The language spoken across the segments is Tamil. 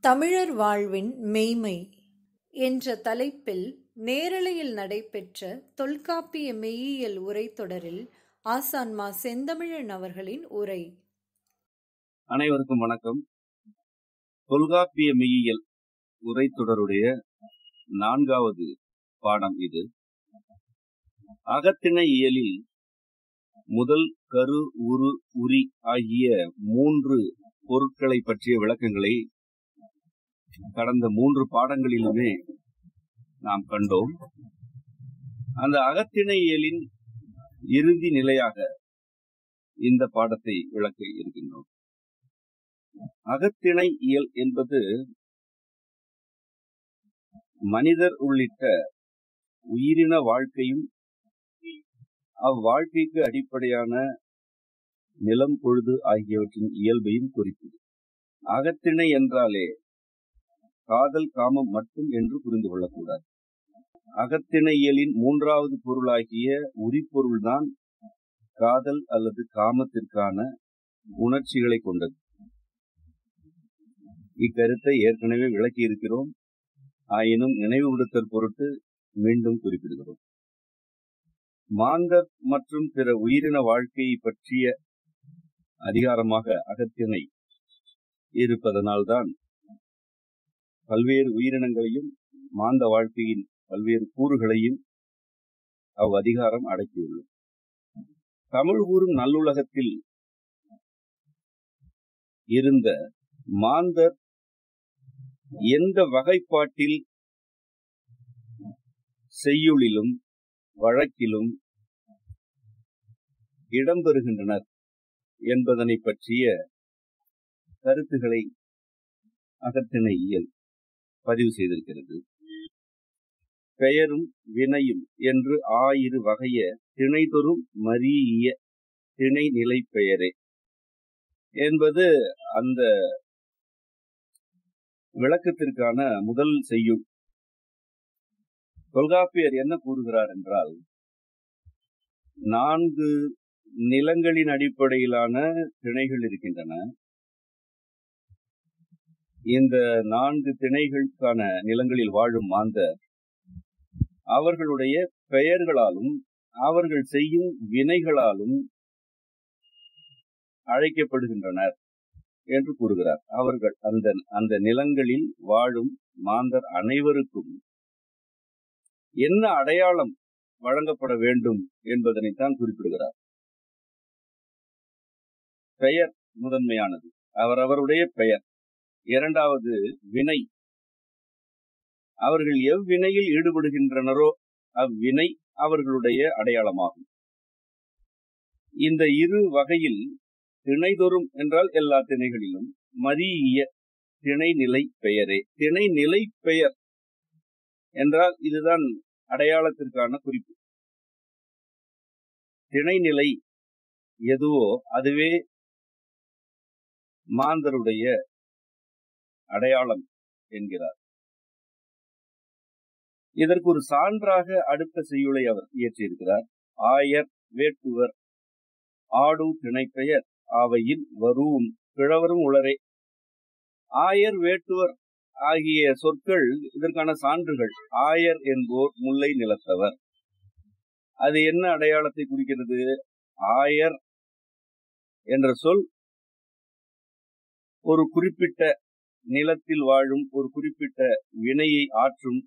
தமிழர் வாழ்வின் மெய்மை என்ற தலைப்பில் நேரலையில் நடைபெற்ற தொல்காப்பிய மெய்யியல் உரைத்தொடரில் ஆசான் மா செந்தமிழன் அவர்களின் உரை அனைவருக்கும் வணக்கம் தொல்காப்பிய மெய்யியல் உரைத்தொடருடைய நான்காவது பாடம் இது அகத்திணை இயலில் முதல் கரு உரு உரி ஆகிய மூன்று பொருட்களை பற்றிய விளக்கங்களை கடந்த மூன்று பாடங்களிலுமே நாம் கண்டோம் அந்த அகத்திணை இயலின் இறுதி நிலையாக இந்த பாடத்தை விளக்க இருக்கின்றோம் அகத்திணை இயல் என்பது மனிதர் உள்ளிட்ட உயிரின வாழ்க்கையும் அவ்வாழ்க்கைக்கு அடிப்படையான நிலம் பொழுது ஆகியவற்றின் இயல்பையும் குறிப்பது அகத்திணை என்றாலே காதல் காமம் மட்டும் என்று புரிந்து கொள்ளக்கூடாது அகத்திணையலின் மூன்றாவது பொருளாகிய உரிப்பொருள்தான் காதல் அல்லது காமத்திற்கான உணர்ச்சிகளை கொண்டது இக்கருத்தை ஏற்கனவே விளக்கி இருக்கிறோம் ஆயினும் நினைவுபடுத்தல் பொருட்டு மீண்டும் குறிப்பிடுகிறோம் மாந்தர் மற்றும் பிற உயிரின வாழ்க்கையை பற்றிய அதிகாரமாக அகத்திணை இருப்பதனால்தான் பல்வேறு உயிரினங்களையும் மாந்த வாழ்க்கையின் பல்வேறு கூறுகளையும் அவ் அதிகாரம் அடக்கியுள்ளது தமிழ் கூறும் நல்லுலகத்தில் இருந்த மாந்தர் எந்த வகைப்பாட்டில் செய்யுளிலும் வழக்கிலும் இடம்பெறுகின்றனர் என்பதனை பற்றிய கருத்துக்களை அகத்திணை இயல் பதிவு செய்திருக்கிறது பெயரும் வினையும் என்று ஆயிரு வகைய திணைதொரும் மரிய திணை நிலை பெயரே என்பது அந்த விளக்கத்திற்கான முதல் செய்யுள் தொல்காப்பியர் என்ன கூறுகிறார் என்றால் நான்கு நிலங்களின் அடிப்படையிலான திணைகள் இருக்கின்றன இந்த நான்கு திணைகளுக்கான நிலங்களில் வாழும் மாந்தர் அவர்களுடைய பெயர்களாலும் அவர்கள் செய்யும் வினைகளாலும் அழைக்கப்படுகின்றனர் என்று கூறுகிறார் அவர்கள் அந்த அந்த நிலங்களில் வாழும் மாந்தர் அனைவருக்கும் என்ன அடையாளம் வழங்கப்பட வேண்டும் என்பதனைத்தான் குறிப்பிடுகிறார் பெயர் முதன்மையானது அவரவருடைய பெயர் இரண்டாவது வினை அவர்கள் எவ்வினையில் ஈடுபடுகின்றனரோ அவ்வினை அவர்களுடைய அடையாளமாகும் இந்த இரு வகையில் திணைதொரும் என்றால் எல்லா திணைகளிலும் மரிய திணைநிலை பெயரே திணைநிலை பெயர் என்றால் இதுதான் அடையாளத்திற்கான குறிப்பு திணைநிலை எதுவோ அதுவே மாந்தருடைய அடையாளம் என்கிறார் இதற்கு ஒரு சான்றாக அடுத்த செய்யுளை அவர் இயற்றியிருக்கிறார் ஆயர் வேட்டுவர் ஆடு திணைப்பெயர் அவையில் வரூம் கிழவரும் உளரே ஆயர் வேட்டுவர் ஆகிய சொற்கள் இதற்கான சான்றுகள் ஆயர் என்போர் முல்லை நிலத்தவர் அது என்ன அடையாளத்தை குறிக்கிறது ஆயர் என்ற சொல் ஒரு குறிப்பிட்ட நிலத்தில் வாழும் ஒரு குறிப்பிட்ட வினையை ஆற்றும்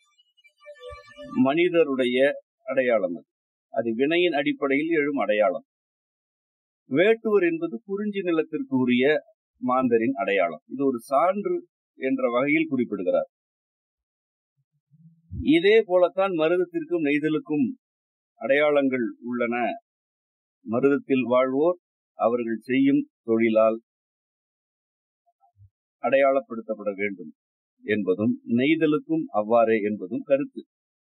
மனிதருடைய அடையாளம் அது அது வினையின் அடிப்படையில் எழும் அடையாளம் வேட்டுவர் என்பது குறிஞ்சி நிலத்திற்கு உரிய மாந்தரின் அடையாளம் இது ஒரு சான்று என்ற வகையில் குறிப்பிடுகிறார் இதே போலத்தான் மருதத்திற்கும் நெய்தலுக்கும் அடையாளங்கள் உள்ளன மருதத்தில் வாழ்வோர் அவர்கள் செய்யும் தொழிலால் அடையாளப்படுத்தப்பட வேண்டும் என்பதும் நெய்தலுக்கும் அவ்வாறே என்பதும் கருத்து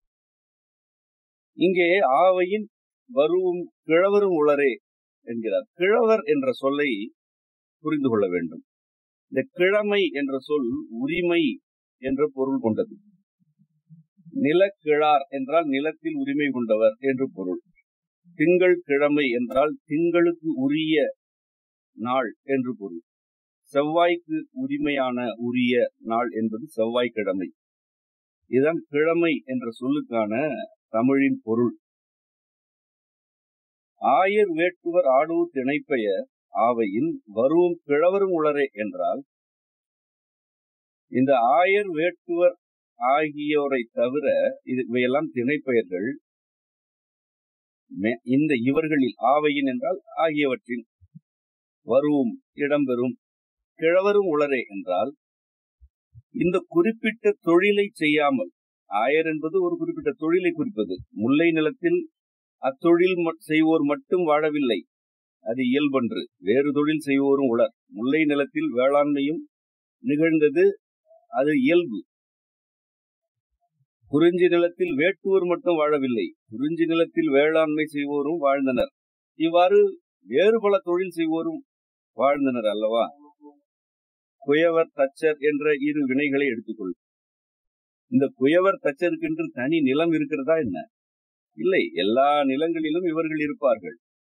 இங்கே ஆவையின் வருவும் கிழவரும் உளரே என்கிறார் கிழவர் என்ற சொல்லை புரிந்து கொள்ள வேண்டும் இந்த கிழமை என்ற சொல் உரிமை என்ற பொருள் கொண்டது நிலக்கிழார் என்றால் நிலத்தில் உரிமை கொண்டவர் என்று பொருள் திங்கள் கிழமை என்றால் திங்களுக்கு உரிய நாள் என்று பொருள் செவ்வாய்க்கு உரிமையான உரிய நாள் என்பது செவ்வாய்க்கிழமை இதுதான் கிழமை என்ற சொல்லுக்கான தமிழின் பொருள் ஆயர் வேட்டுவர் ஆடூர் திணைப்பெயர் ஆவையின் வருவும் கிழவரும் உளரே என்றால் இந்த ஆயர் வேட்டுவர் ஆகியோரை தவிர இது இவையெல்லாம் திணைப்பெயர்கள் இந்த இவர்களில் ஆவையின் என்றால் ஆகியவற்றின் வருவும் இடம்பெறும் கிழவரும் உளரே என்றால் இந்த குறிப்பிட்ட தொழிலை செய்யாமல் ஆயர் என்பது ஒரு குறிப்பிட்ட தொழிலை குறிப்பது முல்லை நிலத்தில் அத்தொழில் செய்வோர் மட்டும் வாழவில்லை அது இயல்பன்று வேறு தொழில் செய்வோரும் உளர் முல்லை நிலத்தில் வேளாண்மையும் நிகழ்ந்தது அது இயல்பு குறிஞ்சி நிலத்தில் வேட்டுவோர் மட்டும் வாழவில்லை குறிஞ்சி நிலத்தில் வேளாண்மை செய்வோரும் வாழ்ந்தனர் இவ்வாறு வேறு பல தொழில் செய்வோரும் வாழ்ந்தனர் அல்லவா குயவர் தச்சர் என்ற இரு வினைகளை எடுத்துக்கொள் இந்த குயவர் தச்சருக்கென்று தனி நிலம் இருக்கிறதா என்ன இல்லை எல்லா நிலங்களிலும் இவர்கள் இருப்பார்கள்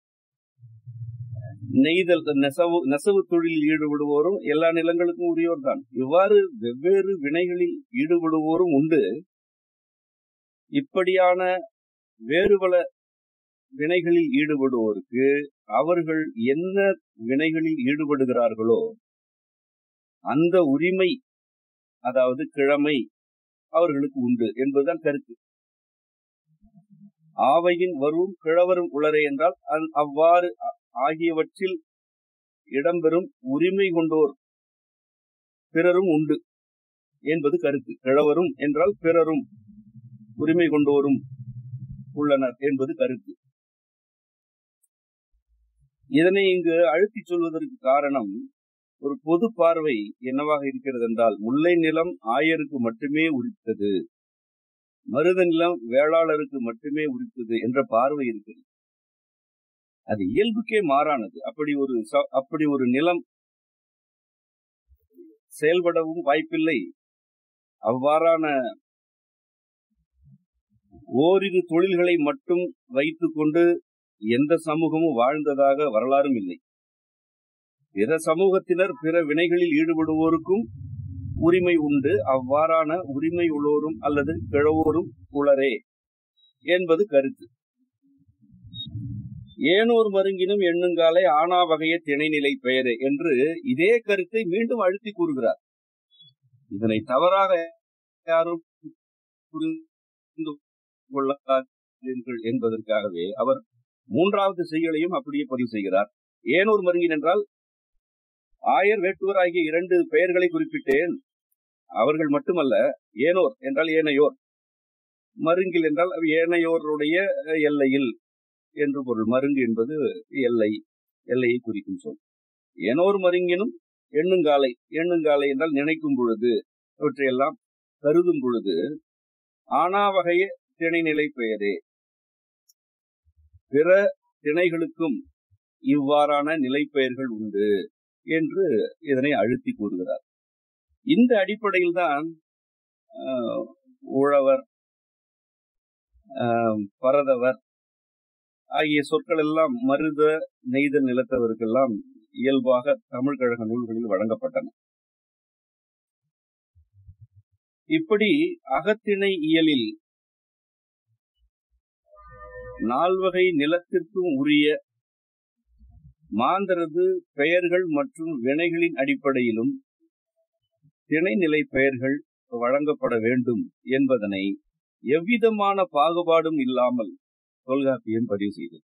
நெய்தல் நெசவு நெசவு தொழிலில் ஈடுபடுவோரும் எல்லா நிலங்களுக்கும் உரியவர் தான் இவ்வாறு வெவ்வேறு வினைகளில் ஈடுபடுவோரும் உண்டு இப்படியான வேறு பல வினைகளில் ஈடுபடுவோருக்கு அவர்கள் என்ன வினைகளில் ஈடுபடுகிறார்களோ அந்த உரிமை அதாவது கிழமை அவர்களுக்கு உண்டு என்பதுதான் கருத்து ஆவையின் வரும் கிழவரும் உளரே என்றால் அவ்வாறு ஆகியவற்றில் இடம்பெறும் உரிமை கொண்டோர் பிறரும் உண்டு என்பது கருத்து கிழவரும் என்றால் பிறரும் உரிமை கொண்டோரும் உள்ளனர் என்பது கருத்து இதனை இங்கு அழுத்தி சொல்வதற்கு காரணம் ஒரு பொது பார்வை என்னவாக இருக்கிறது என்றால் முல்லை நிலம் ஆயருக்கு மட்டுமே உரித்தது மருத நிலம் வேளாளருக்கு மட்டுமே உரித்தது என்ற பார்வை இருக்கிறது அது இயல்புக்கே மாறானது அப்படி ஒரு அப்படி ஒரு நிலம் செயல்படவும் வாய்ப்பில்லை அவ்வாறான ஓரிரு தொழில்களை மட்டும் வைத்துக் கொண்டு எந்த சமூகமும் வாழ்ந்ததாக வரலாறும் இல்லை பிற சமூகத்தினர் பிற வினைகளில் ஈடுபடுவோருக்கும் உரிமை உண்டு அவ்வாறான உரிமை உள்ளோரும் அல்லது கிழவோரும் உளரே என்பது கருத்து ஏனோர் மருங்கினும் எண்ணுங்காலை ஆனா வகைய திணைநிலை பெயரு என்று இதே கருத்தை மீண்டும் அழுத்தி கூறுகிறார் இதனை தவறாக யாரும் புரிந்து கொள்ளாதீர்கள் என்பதற்காகவே அவர் மூன்றாவது செய்களையும் அப்படியே பதிவு செய்கிறார் ஏனோர் மருங்கின் என்றால் ஆயர் வேட்டுவர் ஆகிய இரண்டு பெயர்களை குறிப்பிட்டேன் அவர்கள் மட்டுமல்ல ஏனோர் என்றால் ஏனையோர் மருங்கில் என்றால் ஏனையோருடைய எல்லையில் என்று பொருள் மருங்கு என்பது எல்லை எல்லையை குறிக்கும் சொல் ஏனோர் மருங்கினும் எண்ணுங்காலை எண்ணுங்காலை என்றால் நினைக்கும் பொழுது இவற்றையெல்லாம் கருதும் பொழுது ஆனா வகைய திணைநிலை பெயரே பிற திணைகளுக்கும் இவ்வாறான நிலைப்பெயர்கள் உண்டு என்று இதனை அழுத்தி கூறுகிறார் இந்த அடிப்படையில் தான் உழவர் பரதவர் ஆகிய சொற்கள் எல்லாம் மருத நெய்தல் நிலத்தவருக்கெல்லாம் இயல்பாக தமிழ் கழக நூல்களில் வழங்கப்பட்டன இப்படி அகத்திணை இயலில் நால்வகை நிலத்திற்கும் உரிய மாந்தரது பெயர்கள் மற்றும் வினைகளின் அடிப்படையிலும் திணைநிலை பெயர்கள் வழங்கப்பட வேண்டும் என்பதனை எவ்விதமான பாகுபாடும் இல்லாமல் தொல்காப்பியம் பதிவு செய்தது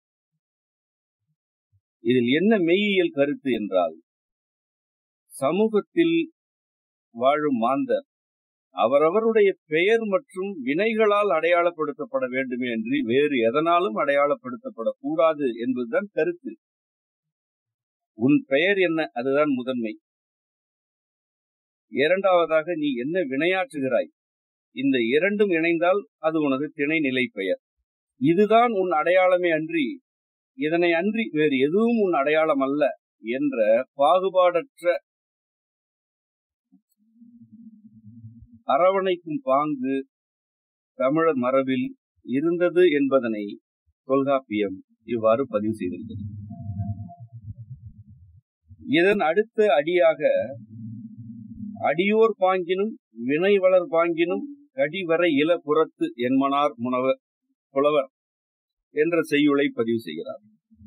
இதில் என்ன மெய்யியல் கருத்து என்றால் சமூகத்தில் வாழும் மாந்தர் அவரவருடைய பெயர் மற்றும் வினைகளால் அடையாளப்படுத்தப்பட வேண்டுமே என்று வேறு எதனாலும் அடையாளப்படுத்தப்படக்கூடாது என்பதுதான் கருத்து உன் பெயர் என்ன அதுதான் முதன்மை இரண்டாவதாக நீ என்ன வினையாற்றுகிறாய் இந்த இரண்டும் இணைந்தால் அது உனது திணைநிலை பெயர் இதுதான் உன் அடையாளமே அன்றி இதனை அன்றி வேறு எதுவும் உன் அடையாளம் அல்ல என்ற பாகுபாடற்ற அரவணைக்கும் பாங்கு தமிழர் மரபில் இருந்தது என்பதனை தொல்காப்பியம் இவ்வாறு பதிவு செய்திருக்கிறது இதன் அடுத்த அடியாக அடியோர் பாங்கினும் வினை வளர் பாங்கினும் கடிவரை இல புறத்து என்மனார் முனவர் புலவர் என்ற செய்யுளை பதிவு செய்கிறார்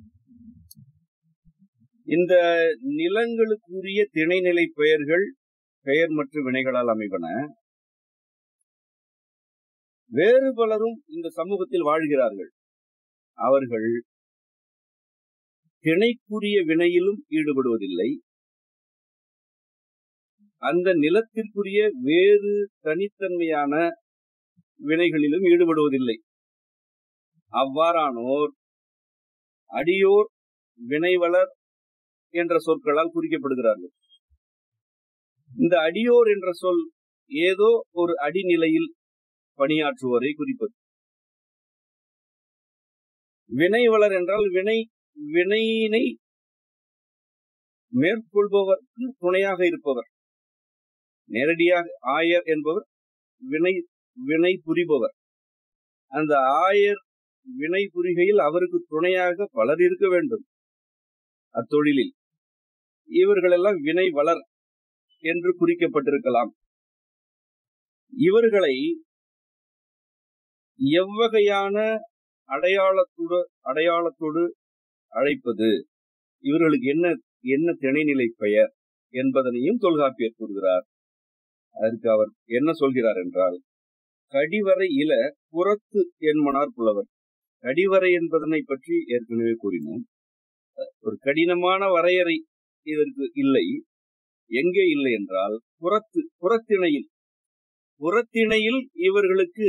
இந்த நிலங்களுக்குரிய திணைநிலை பெயர்கள் பெயர் மற்றும் வினைகளால் அமைவன வேறு பலரும் இந்த சமூகத்தில் வாழ்கிறார்கள் அவர்கள் திணைக்குரிய வினையிலும் ஈடுபடுவதில்லை அந்த நிலத்திற்குரிய வேறு தனித்தன்மையான வினைகளிலும் ஈடுபடுவதில்லை அவ்வாறானோர் அடியோர் வினைவளர் என்ற சொற்களால் குறிக்கப்படுகிறார்கள் இந்த அடியோர் என்ற சொல் ஏதோ ஒரு அடிநிலையில் பணியாற்றுவோரை குறிப்பது வினைவளர் என்றால் வினை வினையினை மேற்கொள்பவருக்கு துணையாக இருப்பவர் நேரடியாக ஆயர் என்பவர் வினை வினை புரிபவர் அந்த ஆயர் வினை புரிகையில் அவருக்கு துணையாக பலர் இருக்க வேண்டும் அத்தொழிலில் இவர்களெல்லாம் வினை வளர் என்று குறிக்கப்பட்டிருக்கலாம் இவர்களை எவ்வகையான அடையாளத்தோடு அடையாளத்தோடு அழைப்பது இவர்களுக்கு என்ன என்ன திணைநிலை பெயர் என்பதனையும் தொல்காப்பியர் கூறுகிறார் அதற்கு அவர் என்ன சொல்கிறார் என்றால் கடிவரை இல புறத்து என்மனார் புலவர் கடிவரை என்பதனை பற்றி ஏற்கனவே கூறினோம் ஒரு கடினமான வரையறை இதற்கு இல்லை எங்கே இல்லை என்றால் புறத்து புறத்திணையில் புறத்திணையில் இவர்களுக்கு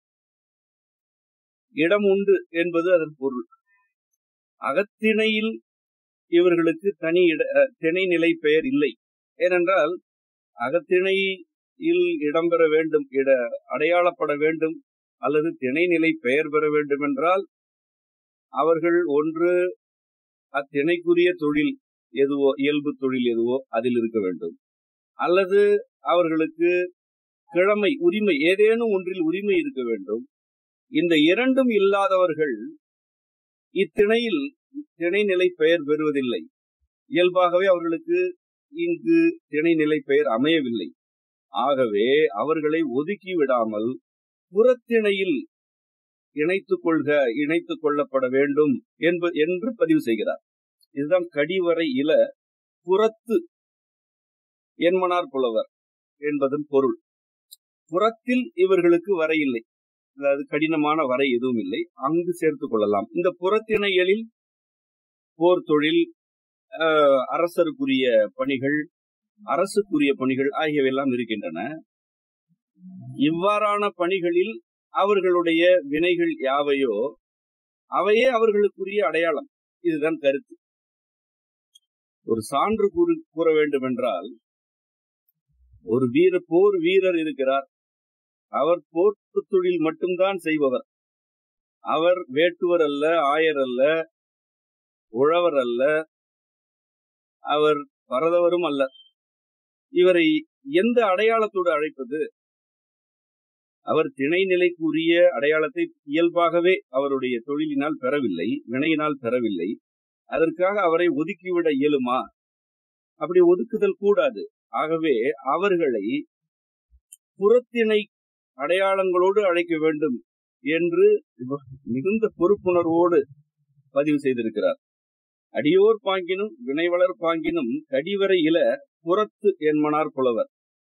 இடம் உண்டு என்பது அதன் பொருள் அகத்திணையில் இவர்களுக்கு தனி இட திணைநிலை பெயர் இல்லை ஏனென்றால் அகத்திணையில் இடம்பெற வேண்டும் இட அடையாளப்பட வேண்டும் அல்லது திணைநிலை பெயர் பெற வேண்டும் என்றால் அவர்கள் ஒன்று அத்திணைக்குரிய தொழில் எதுவோ இயல்பு தொழில் எதுவோ அதில் இருக்க வேண்டும் அல்லது அவர்களுக்கு கிழமை உரிமை ஏதேனும் ஒன்றில் உரிமை இருக்க வேண்டும் இந்த இரண்டும் இல்லாதவர்கள் இத்திணையில் திணைநிலை பெயர் பெறுவதில்லை இயல்பாகவே அவர்களுக்கு இங்கு திணைநிலை பெயர் அமையவில்லை ஆகவே அவர்களை ஒதுக்கி விடாமல் புறத்திணையில் இணைத்துக் கொள்க இணைத்துக் கொள்ளப்பட வேண்டும் என்பது என்று பதிவு செய்கிறார் இதுதான் கடிவரை இல புறத்து என்மனார் புலவர் என்பதன் பொருள் புறத்தில் இவர்களுக்கு வரை இல்லை அதாவது கடினமான வரை எதுவும் இல்லை அங்கு சேர்த்துக் கொள்ளலாம் இந்த புறத்திணைகளில் போர் தொழில் அரசருக்குரிய பணிகள் அரசுக்குரிய பணிகள் ஆகியவையெல்லாம் இருக்கின்றன இவ்வாறான பணிகளில் அவர்களுடைய வினைகள் யாவையோ அவையே அவர்களுக்குரிய அடையாளம் இதுதான் கருத்து ஒரு சான்று கூறு கூற வேண்டும் என்றால் ஒரு வீர போர் வீரர் இருக்கிறார் அவர் போர்த்து தொழில் மட்டும்தான் செய்பவர் அவர் வேட்டுவர் அல்ல ஆயர் அல்ல உழவர் அல்ல அவர் பரதவரும் அல்ல இவரை எந்த அடையாளத்தோடு அழைப்பது அவர் திணைநிலைக்குரிய அடையாளத்தை இயல்பாகவே அவருடைய தொழிலினால் பெறவில்லை வினையினால் பெறவில்லை அதற்காக அவரை ஒதுக்கிவிட இயலுமா அப்படி ஒதுக்குதல் கூடாது ஆகவே அவர்களை புறத்திணை அடையாளங்களோடு அழைக்க வேண்டும் என்று மிகுந்த பொறுப்புணர்வோடு பதிவு செய்திருக்கிறார் அடியோர் பாங்கினும் வினைவளர் பாங்கினும் கடிவரை இல புறத்து என்மனார் புலவர்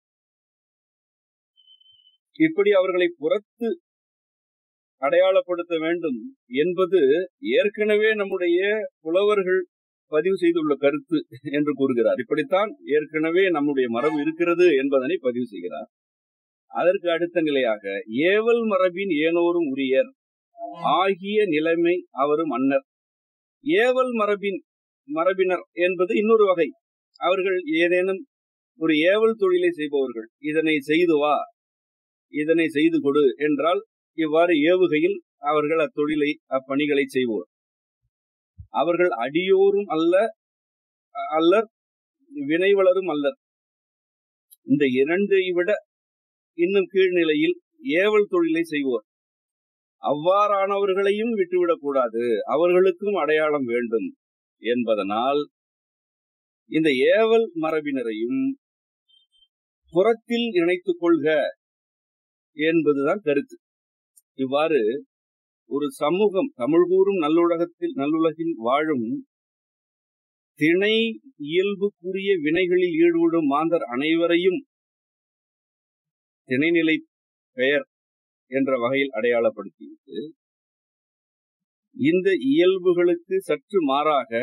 இப்படி அவர்களை புறத்து அடையாளப்படுத்த வேண்டும் என்பது ஏற்கனவே நம்முடைய புலவர்கள் பதிவு செய்துள்ள கருத்து என்று கூறுகிறார் இப்படித்தான் ஏற்கனவே நம்முடைய மரபு இருக்கிறது என்பதனை பதிவு செய்கிறார் அதற்கு அடுத்த நிலையாக ஏவல் மரபின் ஏனோரும் உரியர் ஆகிய நிலைமை அவரும் மன்னர் ஏவல் மரபின் மரபினர் என்பது இன்னொரு வகை அவர்கள் ஏதேனும் ஒரு ஏவல் தொழிலை செய்பவர்கள் இதனை செய்து வா இதனை செய்து கொடு என்றால் இவ்வாறு ஏவுகையில் அவர்கள் அத்தொழிலை அப்பணிகளை செய்வோர் அவர்கள் அடியோரும் அல்ல அல்லர் வினைவளரும் அல்லர் இந்த இரண்டை விட இன்னும் கீழ்நிலையில் ஏவல் தொழிலை செய்வோர் அவ்வாறானவர்களையும் விட்டுவிடக் கூடாது அவர்களுக்கும் அடையாளம் வேண்டும் என்பதனால் இந்த ஏவல் மரபினரையும் புறத்தில் இணைத்துக் கொள்க என்பதுதான் கருத்து இவ்வாறு ஒரு சமூகம் தமிழ் கூறும் நல்லுலகத்தில் நல்லுலகில் வாழும் திணை இயல்புக்குரிய வினைகளில் ஈடுபடும் மாந்தர் அனைவரையும் திணைநிலை பெயர் என்ற வகையில் அடையாளப்படுத்திவிட்டு இந்த இயல்புகளுக்கு சற்று மாறாக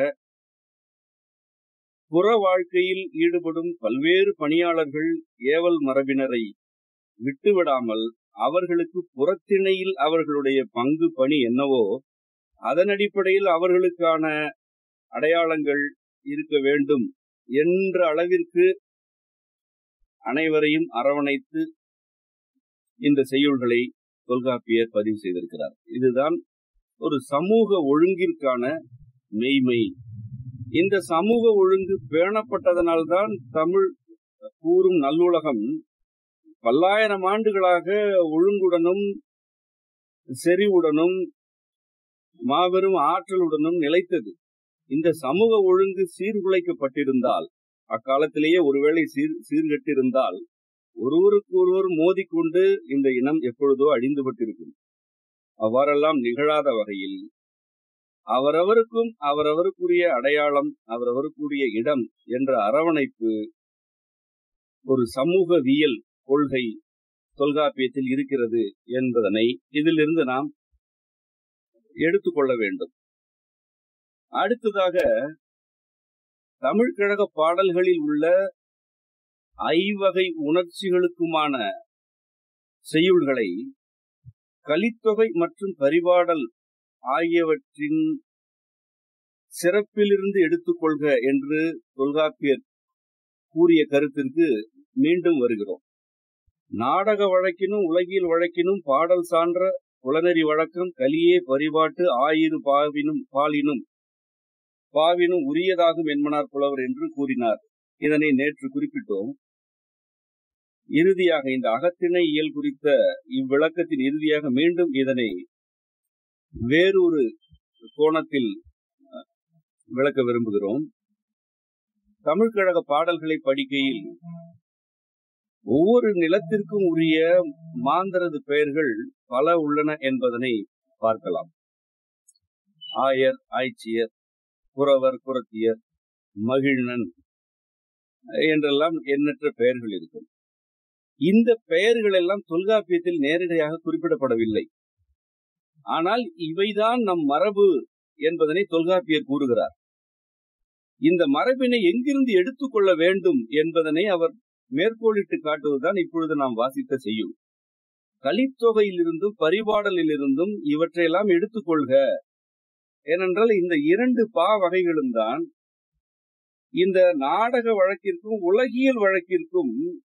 புற வாழ்க்கையில் ஈடுபடும் பல்வேறு பணியாளர்கள் ஏவல் மரபினரை விட்டுவிடாமல் அவர்களுக்கு புறத்திணையில் அவர்களுடைய பங்கு பணி என்னவோ அதன் அடிப்படையில் அவர்களுக்கான அடையாளங்கள் இருக்க வேண்டும் என்ற அளவிற்கு அனைவரையும் அரவணைத்து இந்த செய்யுள்களை தொல்காப்பியர் பதிவு செய்திருக்கிறார் இதுதான் ஒரு சமூக ஒழுங்கிற்கான மெய்மை இந்த சமூக ஒழுங்கு பேணப்பட்டதனால்தான் தமிழ் கூறும் நல்லுலகம் பல்லாயிரம் ஆண்டுகளாக ஒழுங்குடனும் செறிவுடனும் மாபெரும் ஆற்றலுடனும் நிலைத்தது இந்த சமூக ஒழுங்கு சீர்குலைக்கப்பட்டிருந்தால் அக்காலத்திலேயே ஒருவேளை சீர் சீர்கட்டிருந்தால் ஒருவருக்கு ஒருவர் மோதிக்கொண்டு இந்த இனம் எப்பொழுதோ அழிந்துபட்டிருக்கும் அவ்வாறெல்லாம் நிகழாத வகையில் அவரவருக்கும் அவரவருக்குரிய அடையாளம் அவரவருக்குரிய இடம் என்ற அரவணைப்பு ஒரு சமூகவியல் கொள்கை தொல்காப்பியத்தில் இருக்கிறது என்பதனை இதிலிருந்து நாம் எடுத்துக்கொள்ள வேண்டும் அடுத்ததாக தமிழ்கழக பாடல்களில் உள்ள ஐவகை உணர்ச்சிகளுக்குமான செய்யுள்களை கலித்தொகை மற்றும் பரிபாடல் ஆகியவற்றின் சிறப்பிலிருந்து எடுத்துக்கொள்க என்று தொல்காப்பியர் கூறிய கருத்திற்கு மீண்டும் வருகிறோம் நாடக வழக்கினும் உலகியல் வழக்கினும் பாடல் சான்ற புலனறி வழக்கம் கலியே பரிபாட்டு ஆயிரு பாவினும் பாலினும் பாவினும் உரியதாகும் என்பனார் புலவர் என்று கூறினார் இதனை நேற்று குறிப்பிட்டோம் இறுதியாக இந்த அகத்திணை இயல் குறித்த இவ்விளக்கத்தின் இறுதியாக மீண்டும் இதனை வேறொரு கோணத்தில் விளக்க விரும்புகிறோம் தமிழ்கழக பாடல்களை படிக்கையில் ஒவ்வொரு நிலத்திற்கும் உரிய மாந்தரது பெயர்கள் பல உள்ளன என்பதனை பார்க்கலாம் ஆயர் ஆய்ச்சியர் குறவர் குரத்தியர் மகிழ்நன் என்றெல்லாம் எண்ணற்ற பெயர்கள் இருக்கும் இந்த பெயர்கள் எல்லாம் தொல்காப்பியத்தில் நேரடியாக குறிப்பிடப்படவில்லை ஆனால் இவைதான் நம் மரபு என்பதனை தொல்காப்பியர் கூறுகிறார் இந்த மரபினை எங்கிருந்து எடுத்துக்கொள்ள வேண்டும் என்பதனை அவர் மேற்கோளிட்டு காட்டுவதுதான் இப்பொழுது நாம் வாசித்த செய்யும் கலித்தொகையிலிருந்தும் பரிபாடலிலிருந்தும் இவற்றையெல்லாம் எடுத்துக்கொள்க ஏனென்றால் இந்த இரண்டு பா வகைகளும் தான் இந்த நாடக வழக்கிற்கும் உலகியல் வழக்கிற்கும்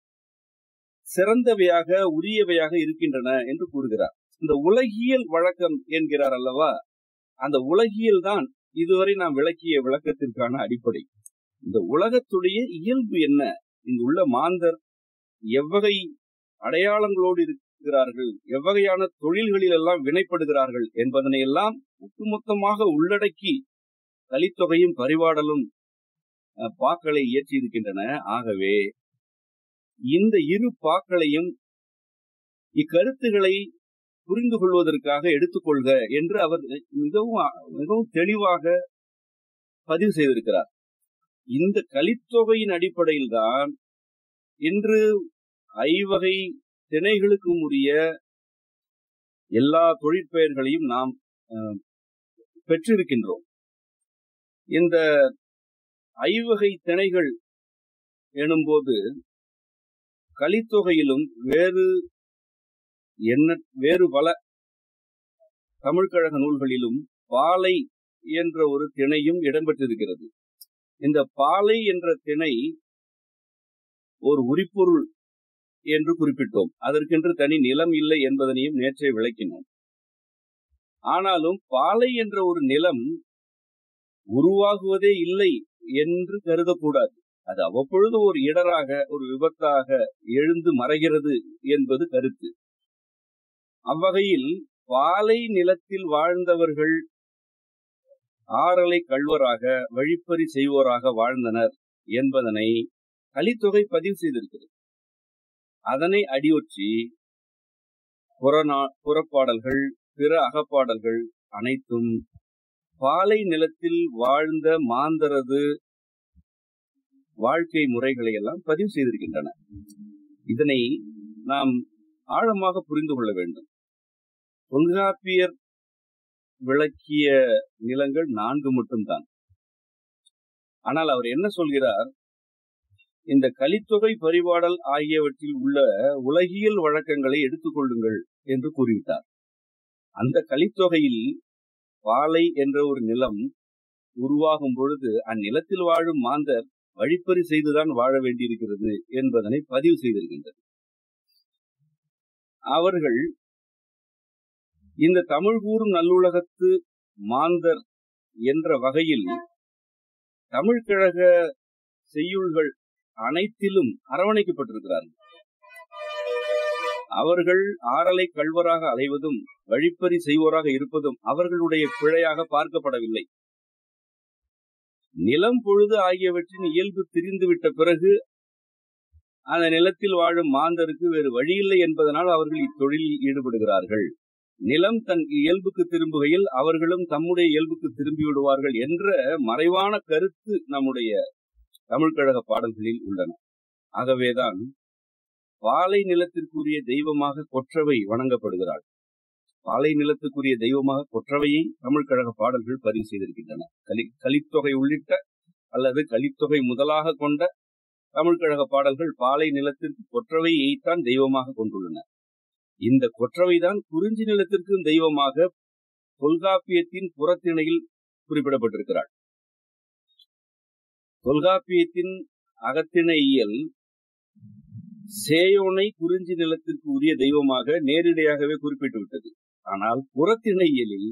சிறந்தவையாக உரியவையாக இருக்கின்றன என்று கூறுகிறார் இந்த உலகியல் வழக்கம் என்கிறார் அல்லவா அந்த உலகியல் தான் இதுவரை நாம் விளக்கிய விளக்கத்திற்கான அடிப்படை இந்த உலகத்துடைய இயல்பு என்ன இங்கு உள்ள மாந்தர் எவ்வகை அடையாளங்களோடு இருக்கிறார்கள் எவ்வகையான தொழில்களில் எல்லாம் வினைப்படுகிறார்கள் என்பதனை எல்லாம் ஒட்டுமொத்தமாக உள்ளடக்கி கலித்தொகையும் பரிவாடலும் பாக்களை இயற்றி இருக்கின்றன ஆகவே இந்த இரு பாக்களையும் இக்கருத்துகளை புரிந்து கொள்வதற்காக எடுத்துக்கொள்க என்று அவர் மிகவும் மிகவும் தெளிவாக பதிவு செய்திருக்கிறார் இந்த கலித்தொகையின் அடிப்படையில் தான் இன்று ஐவகை திணைகளுக்கும் உரிய எல்லா தொழிற்பெயர்களையும் நாம் பெற்றிருக்கின்றோம் இந்த ஐவகை திணைகள் எனும்போது கலித்தொகையிலும் வேறு என்ன வேறு பல தமிழ்கழக நூல்களிலும் பாலை என்ற ஒரு திணையும் இடம்பெற்றிருக்கிறது இந்த பாலை என்ற திணை ஒரு உரிப்பொருள் என்று குறிப்பிட்டோம் அதற்கென்று தனி நிலம் இல்லை என்பதனையும் நேற்றே விளக்கினோம் ஆனாலும் பாலை என்ற ஒரு நிலம் உருவாகுவதே இல்லை என்று கருதக்கூடாது அது அவ்வப்பொழுது ஒரு இடராக ஒரு விபத்தாக எழுந்து மறைகிறது என்பது கருத்து அவ்வகையில் பாலை நிலத்தில் வாழ்ந்தவர்கள் ஆறலை கள்வராக வழிப்பறி செய்வோராக வாழ்ந்தனர் என்பதனை கலித்தொகை பதிவு செய்திருக்கிறது அதனை அடியொற்றி புறநா புறப்பாடல்கள் பிற அகப்பாடல்கள் அனைத்தும் பாலை நிலத்தில் வாழ்ந்த மாந்தரது வாழ்க்கை முறைகளை எல்லாம் பதிவு செய்திருக்கின்றன இதனை நாம் ஆழமாக புரிந்து கொள்ள வேண்டும் தொல்காப்பியர் விளக்கிய நிலங்கள் நான்கு மட்டும்தான் ஆனால் அவர் என்ன சொல்கிறார் இந்த கலித்தொகை பரிபாடல் ஆகியவற்றில் உள்ள உலகியல் வழக்கங்களை எடுத்துக்கொள்ளுங்கள் என்று கூறிவிட்டார் அந்த கலித்தொகையில் பாலை என்ற ஒரு நிலம் உருவாகும் பொழுது அந்நிலத்தில் வாழும் மாந்தர் வழிப்பறி செய்துதான் வாழ வேண்டியிருக்கிறது என்பதனை பதிவு செய்திருக்கின்றது அவர்கள் இந்த தமிழ் கூறும் நல்லுலகத்து மாந்தர் என்ற வகையில் தமிழ்கழக செய்யுள்கள் அனைத்திலும் அரவணைக்கப்பட்டிருக்கிறார்கள் அவர்கள் ஆறலை கல்வராக அலைவதும் வழிப்பறி செய்வோராக இருப்பதும் அவர்களுடைய பிழையாக பார்க்கப்படவில்லை நிலம் பொழுது ஆகியவற்றின் இயல்பு திரிந்துவிட்ட பிறகு அந்த நிலத்தில் வாழும் மாந்தருக்கு வேறு வழியில்லை என்பதனால் அவர்கள் இத்தொழிலில் ஈடுபடுகிறார்கள் நிலம் தன் இயல்புக்கு திரும்புகையில் அவர்களும் தம்முடைய இயல்புக்கு திரும்பி விடுவார்கள் என்ற மறைவான கருத்து நம்முடைய தமிழ்கழக பாடல்களில் உள்ளன ஆகவேதான் பாலை நிலத்திற்குரிய தெய்வமாக கொற்றவை வணங்கப்படுகிறாள் பாலை நிலத்துக்குரிய தெய்வமாக கொற்றவையை தமிழ்கழக பாடல்கள் பதிவு செய்திருக்கின்றன கலி கலித்தொகை உள்ளிட்ட அல்லது கலித்தொகை முதலாக கொண்ட தமிழ்கழக பாடல்கள் பாலை நிலத்திற்கு கொற்றவையைத்தான் தெய்வமாக கொண்டுள்ளன இந்த கொற்றவைதான் குறிஞ்சி நிலத்திற்கும் தெய்வமாக தொல்காப்பியத்தின் புறத்திணையில் குறிப்பிடப்பட்டிருக்கிறாள் தொல்காப்பியத்தின் அகத்திணையியல் சேயோனை குறிஞ்சி நிலத்திற்கு உரிய தெய்வமாக நேரிடையாகவே குறிப்பிட்டு விட்டது ஆனால் புறத்திணையியலில்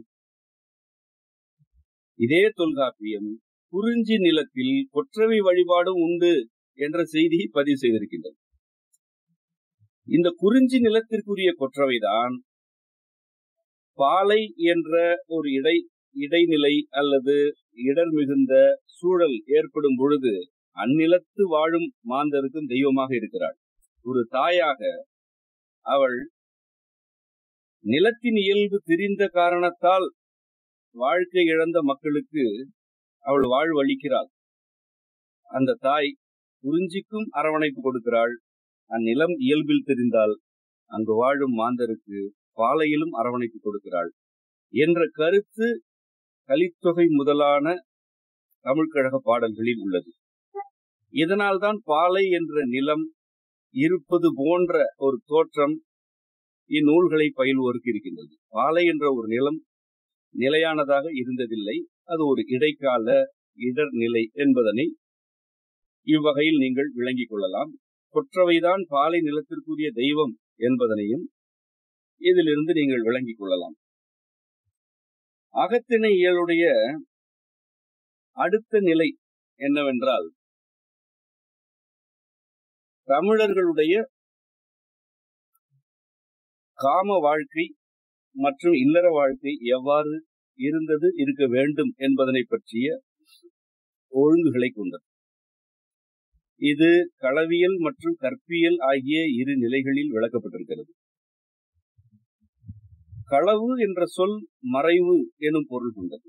இதே தொல்காப்பியம் குறிஞ்சி நிலத்தில் கொற்றவை வழிபாடும் உண்டு என்ற செய்தியை பதிவு செய்திருக்கின்றது இந்த குறிஞ்சி நிலத்திற்குரிய கொற்றவைதான் பாலை என்ற ஒரு இடை இடைநிலை அல்லது இடர் மிகுந்த சூழல் ஏற்படும் பொழுது அந்நிலத்து வாழும் மாந்தருக்கும் தெய்வமாக இருக்கிறாள் ஒரு தாயாக அவள் நிலத்தின் இயல்பு திரிந்த காரணத்தால் வாழ்க்கை இழந்த மக்களுக்கு அவள் வாழ்வளிக்கிறாள் அந்த தாய் குறிஞ்சிக்கும் அரவணைப்பு கொடுக்கிறாள் அந்நிலம் இயல்பில் தெரிந்தால் அங்கு வாழும் மாந்தருக்கு பாலையிலும் அரவணைப்பு கொடுக்கிறாள் என்ற கருத்து கலித்தொகை முதலான தமிழ்கழக பாடல்களில் உள்ளது இதனால்தான் பாலை என்ற நிலம் இருப்பது போன்ற ஒரு தோற்றம் இந்நூல்களை பயில்வோருக்கு இருக்கின்றது பாலை என்ற ஒரு நிலம் நிலையானதாக இருந்ததில்லை அது ஒரு இடைக்கால இடர் நிலை என்பதனை இவ்வகையில் நீங்கள் விளங்கிக் கொள்ளலாம் கொற்றவைதான் பாலை நிலத்திற்குரிய தெய்வம் என்பதனையும் இதிலிருந்து நீங்கள் விளங்கிக் கொள்ளலாம் அகத்திணை இயலுடைய அடுத்த நிலை என்னவென்றால் தமிழர்களுடைய காம வாழ்க்கை மற்றும் இல்லற வாழ்க்கை எவ்வாறு இருந்தது இருக்க வேண்டும் என்பதனை பற்றிய ஒழுங்குகளை கொண்டது இது களவியல் மற்றும் கற்பியல் ஆகிய இரு நிலைகளில் விளக்கப்பட்டிருக்கிறது களவு என்ற சொல் மறைவு எனும் பொருள் கொண்டது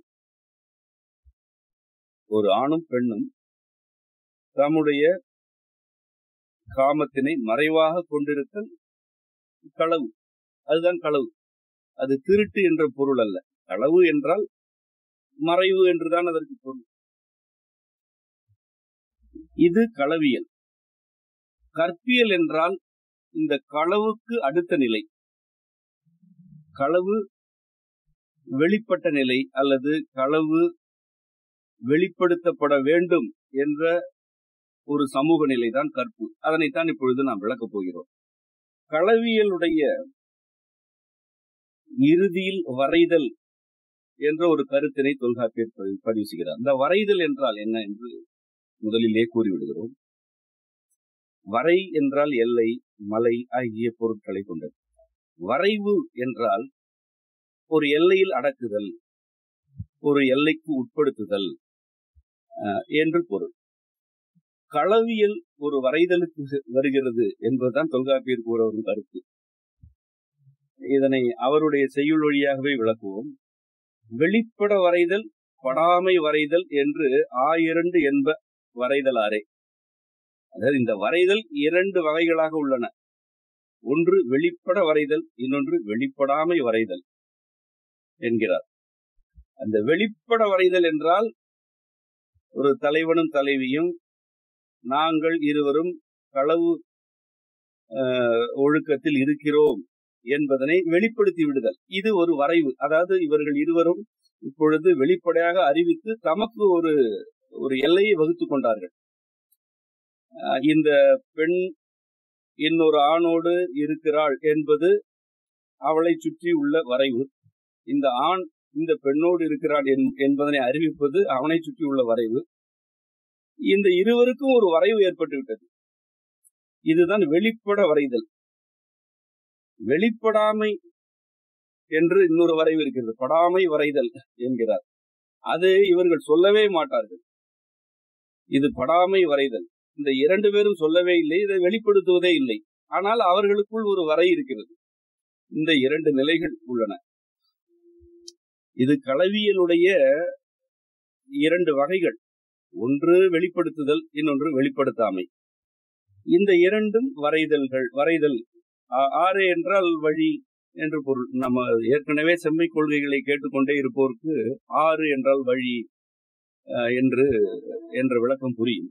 ஒரு ஆணும் பெண்ணும் தம்முடைய காமத்தினை மறைவாக கொண்டிருத்தல் களவு அதுதான் களவு அது திருட்டு என்ற பொருள் அல்ல களவு என்றால் மறைவு என்றுதான் அதற்கு பொருள் இது களவியல் கற்பியல் என்றால் இந்த களவுக்கு அடுத்த நிலை களவு வெளிப்பட்ட நிலை அல்லது களவு வெளிப்படுத்தப்பட வேண்டும் என்ற ஒரு சமூக நிலைதான் கற்பு அதனைத்தான் இப்பொழுது நாம் விளக்கப் போகிறோம் களவியலுடைய இறுதியில் வரைதல் என்ற ஒரு கருத்தினை தொல்காப்பியர் பதிவு செய்கிறார் இந்த வரைதல் என்றால் என்ன என்று முதலிலே கூறிவிடுகிறோம் வரை என்றால் எல்லை மலை ஆகிய பொருட்களை கொண்டது வரைவு என்றால் ஒரு எல்லையில் அடக்குதல் ஒரு எல்லைக்கு உட்படுத்துதல் என்று பொருள் களவியல் ஒரு வரைதலுக்கு வருகிறது என்பதுதான் தொல்காப்பியர் கூற வரும் கருத்து இதனை அவருடைய செய்யுள் வழியாகவே விளக்குவோம் வெளிப்பட வரைதல் படாமை வரைதல் என்று ஆயிரண்டு என்ப வரைதலாரே அதாவது இந்த வரைதல் இரண்டு வகைகளாக உள்ளன ஒன்று வெளிப்பட வரைதல் இன்னொன்று வெளிப்படாமை வரைதல் என்கிறார் அந்த வெளிப்பட வரைதல் என்றால் ஒரு தலைவனும் தலைவியும் நாங்கள் இருவரும் களவு ஒழுக்கத்தில் இருக்கிறோம் என்பதனை வெளிப்படுத்தி விடுதல் இது ஒரு வரைவு அதாவது இவர்கள் இருவரும் இப்பொழுது வெளிப்படையாக அறிவித்து தமக்கு ஒரு ஒரு எல்லையை வகுத்து கொண்டார்கள் இந்த பெண் இன்னொரு ஆணோடு இருக்கிறாள் என்பது அவளை சுற்றி உள்ள வரைவு இந்த ஆண் இந்த பெண்ணோடு இருக்கிறாள் என்பதனை அறிவிப்பது அவனை சுற்றி உள்ள வரைவு இந்த இருவருக்கும் ஒரு வரைவு ஏற்பட்டு விட்டது இதுதான் வெளிப்பட வரைதல் வெளிப்படாமை என்று இன்னொரு வரைவு இருக்கிறது படாமை வரைதல் என்கிறார் அது இவர்கள் சொல்லவே மாட்டார்கள் இது படாமை வரைதல் இந்த இரண்டு பேரும் சொல்லவே இல்லை இதை வெளிப்படுத்துவதே இல்லை ஆனால் அவர்களுக்குள் ஒரு வரை இருக்கிறது இந்த இரண்டு நிலைகள் உள்ளன இது களவியலுடைய இரண்டு வகைகள் ஒன்று வெளிப்படுத்துதல் இன்னொன்று வெளிப்படுத்தாமை இந்த இரண்டும் வரைதல்கள் வரைதல் ஆறு என்றால் வழி என்று பொருள் நம்ம ஏற்கனவே செம்மை கொள்கைகளை கேட்டுக்கொண்டே இருப்போருக்கு ஆறு என்றால் வழி என்று என்ற விளக்கம் புரியும்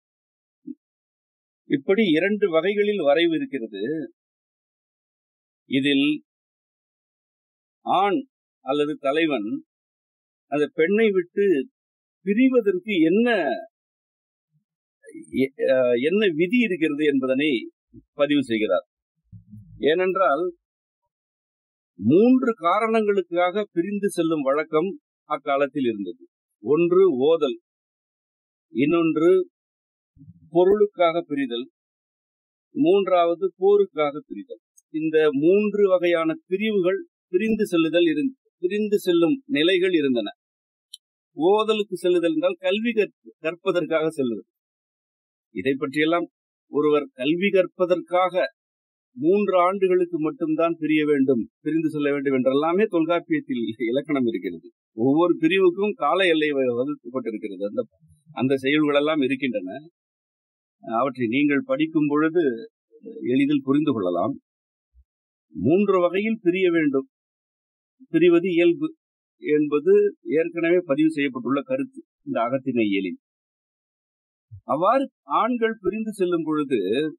இப்படி இரண்டு வகைகளில் வரைவு இருக்கிறது இதில் ஆண் அல்லது தலைவன் அந்த பெண்ணை விட்டு பிரிவதற்கு என்ன என்ன விதி இருக்கிறது என்பதனை பதிவு செய்கிறார் ஏனென்றால் மூன்று காரணங்களுக்காக பிரிந்து செல்லும் வழக்கம் அக்காலத்தில் இருந்தது ஒன்று ஓதல் இன்னொன்று பொருளுக்காக பிரிதல் மூன்றாவது போருக்காக பிரிதல் இந்த மூன்று வகையான பிரிவுகள் பிரிந்து செல்லுதல் பிரிந்து செல்லும் நிலைகள் இருந்தன ஓதலுக்கு செல்லுதல் என்றால் கல்வி கற்பதற்காக செல்லுதல் இதை பற்றியெல்லாம் ஒருவர் கல்வி கற்பதற்காக மூன்று ஆண்டுகளுக்கு மட்டும்தான் பிரிய வேண்டும் பிரிந்து செல்ல வேண்டும் என்றெல்லாமே தொல்காப்பியத்தில் இலக்கணம் இருக்கிறது ஒவ்வொரு பிரிவுக்கும் கால எல்லை வகுக்கப்பட்டிருக்கிறது அந்த அந்த செயல்கள் எல்லாம் இருக்கின்றன அவற்றை நீங்கள் படிக்கும் பொழுது எளிதில் புரிந்து கொள்ளலாம் மூன்று வகையில் பிரிய வேண்டும் பிரிவது இயல்பு என்பது ஏற்கனவே பதிவு செய்யப்பட்டுள்ள கருத்து இந்த அகத்தினை இயலில் அவ்வாறு ஆண்கள் பிரிந்து செல்லும் பொழுது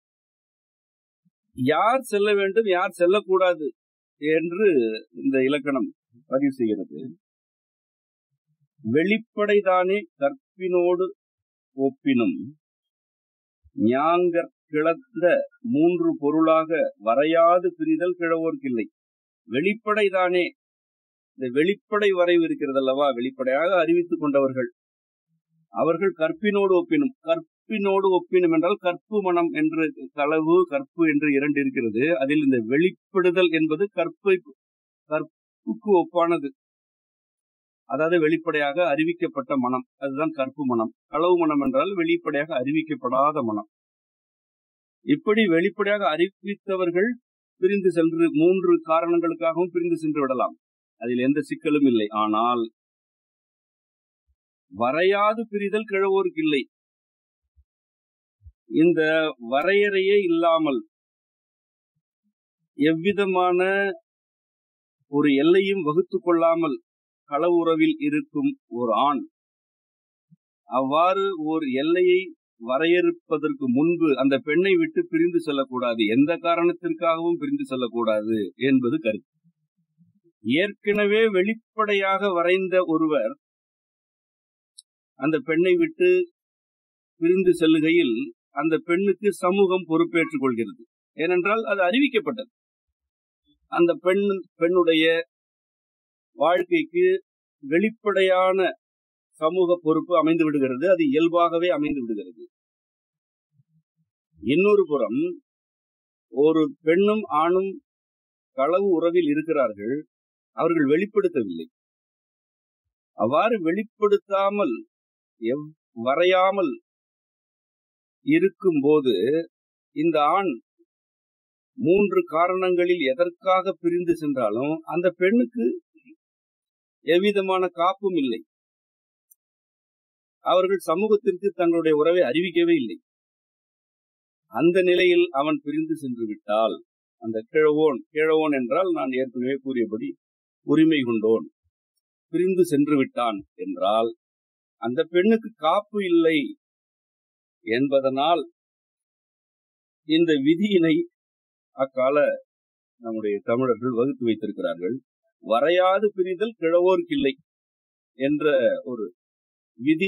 யார் செல்ல வேண்டும் யார் செல்லக்கூடாது என்று இந்த இலக்கணம் பதிவு செய்கிறது வெளிப்படைதானே கற்பினோடு ஒப்பினும் ஞாங்கற் கிளந்த மூன்று பொருளாக வரையாது பிரிதல் கிழவோர்க்கில்லை வெளிப்படைதானே இந்த வெளிப்படை வரைவு இருக்கிறது அல்லவா வெளிப்படையாக அறிவித்துக் கொண்டவர்கள் அவர்கள் கற்பினோடு ஒப்பினும் கற்பினோடு ஒப்பினும் என்றால் கற்பு மனம் என்று களவு கற்பு என்று இரண்டு இருக்கிறது அதில் இந்த வெளிப்படுதல் என்பது கற்பை கற்புக்கு ஒப்பானது அதாவது வெளிப்படையாக அறிவிக்கப்பட்ட மனம் அதுதான் கற்பு மனம் களவு மனம் என்றால் வெளிப்படையாக அறிவிக்கப்படாத மனம் இப்படி வெளிப்படையாக அறிவித்தவர்கள் பிரிந்து சென்று மூன்று காரணங்களுக்காகவும் பிரிந்து சென்று விடலாம் அதில் எந்த சிக்கலும் இல்லை ஆனால் வரையாது பிரிதல் கிழவோருக்கு இல்லை இந்த வரையறையே இல்லாமல் எவ்விதமான ஒரு எல்லையும் வகுத்து கொள்ளாமல் களவுறவில் இருக்கும் ஒரு ஆண் அவ்வாறு ஒரு எல்லையை வரையறுப்பதற்கு முன்பு அந்த பெண்ணை விட்டு பிரிந்து செல்லக்கூடாது எந்த காரணத்திற்காகவும் பிரிந்து செல்லக்கூடாது என்பது கருத்து ஏற்கனவே வெளிப்படையாக வரைந்த ஒருவர் அந்த பெண்ணை விட்டு பிரிந்து செல்லுகையில் அந்த பெண்ணுக்கு சமூகம் பொறுப்பேற்றுக் கொள்கிறது ஏனென்றால் அது அறிவிக்கப்பட்டது அந்த பெண் பெண்ணுடைய வாழ்க்கைக்கு வெளிப்படையான சமூக பொறுப்பு அமைந்து விடுகிறது அது இயல்பாகவே அமைந்து விடுகிறது இன்னொரு புறம் ஒரு பெண்ணும் ஆணும் களவு உறவில் இருக்கிறார்கள் அவர்கள் வெளிப்படுத்தவில்லை அவ்வாறு வெளிப்படுத்தாமல் எவ் வரையாமல் இருக்கும்போது இந்த ஆண் மூன்று காரணங்களில் எதற்காக பிரிந்து சென்றாலும் அந்த பெண்ணுக்கு எவ்விதமான காப்பும் இல்லை அவர்கள் சமூகத்திற்கு தங்களுடைய உறவை அறிவிக்கவே இல்லை அந்த நிலையில் அவன் பிரிந்து சென்று விட்டால் அந்த கிழவோன் கிழவோன் என்றால் நான் ஏற்கனவே கூறியபடி உரிமை கொண்டோன் பிரிந்து சென்று விட்டான் என்றால் அந்த பெண்ணுக்கு காப்பு இல்லை என்பதனால் இந்த விதியினை அக்கால நம்முடைய தமிழர்கள் வகுத்து வைத்திருக்கிறார்கள் வரையாது பிரிதல் கிழவோர்க்கில்லை என்ற ஒரு விதி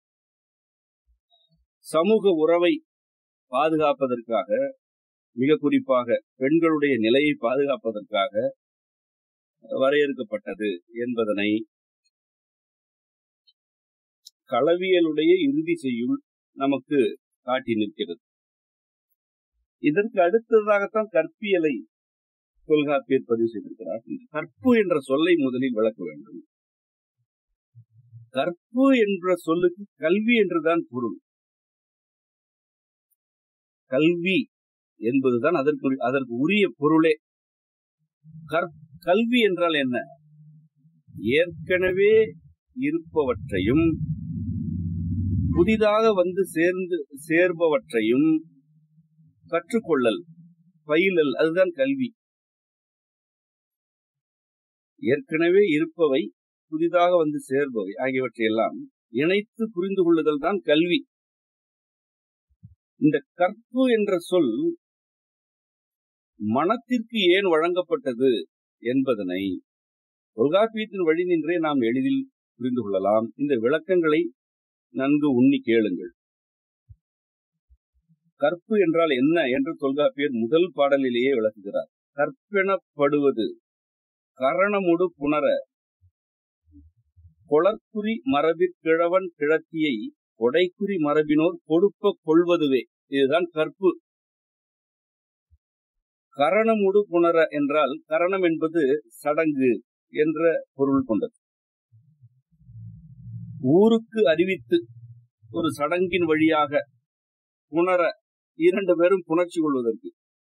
சமூக உறவை பாதுகாப்பதற்காக மிக குறிப்பாக பெண்களுடைய நிலையை பாதுகாப்பதற்காக வரையறுக்கப்பட்டது என்பதனை களவியலுடைய இறுதி செய்யுள் நமக்கு காட்டி நிற்கிறது இதற்கு அடுத்ததாகத்தான் கற்பியலை தொல்காப்பியர் பதிவு செய்திருக்கிறார் கற்பு என்ற சொல்லை முதலில் விளக்க வேண்டும் கற்பு என்ற சொல்லுக்கு கல்வி என்றுதான் பொருள் கல்வி என்பதுதான் அதற்கு அதற்கு உரிய பொருளே கல்வி என்றால் என்ன ஏற்கனவே இருப்பவற்றையும் புதிதாக வந்து சேர்ந்து சேர்பவற்றையும் கற்றுக்கொள்ளல் பயிலல் அதுதான் கல்வி ஏற்கனவே இருப்பவை புதிதாக வந்து சேர்பவை ஆகியவற்றையெல்லாம் இணைத்து புரிந்து கொள்ளுதல் தான் கல்வி இந்த கற்பு என்ற சொல் மனத்திற்கு ஏன் வழங்கப்பட்டது என்பதனை தொல்காப்பியத்தின் வழி நின்றே நாம் எளிதில் புரிந்து கொள்ளலாம் இந்த விளக்கங்களை நன்கு உண்ணி கேளுங்கள் கற்பு என்றால் என்ன என்று தொல்காப்பியர் முதல் பாடலிலேயே விளக்குகிறார் கற்பெனப்படுவது கரணமுடு புணர கொளற்குறி மரபிற்கிழவன் கிழத்தியை கொடைக்குறி மரபினோர் கொடுப்ப கொள்வதுவே இதுதான் கற்பு கரணமுடு புணர என்றால் கரணம் என்பது சடங்கு என்ற பொருள் கொண்டது ஊருக்கு அறிவித்து ஒரு சடங்கின் வழியாக புணர இரண்டு பேரும் புணர்ச்சி கொள்வதற்கு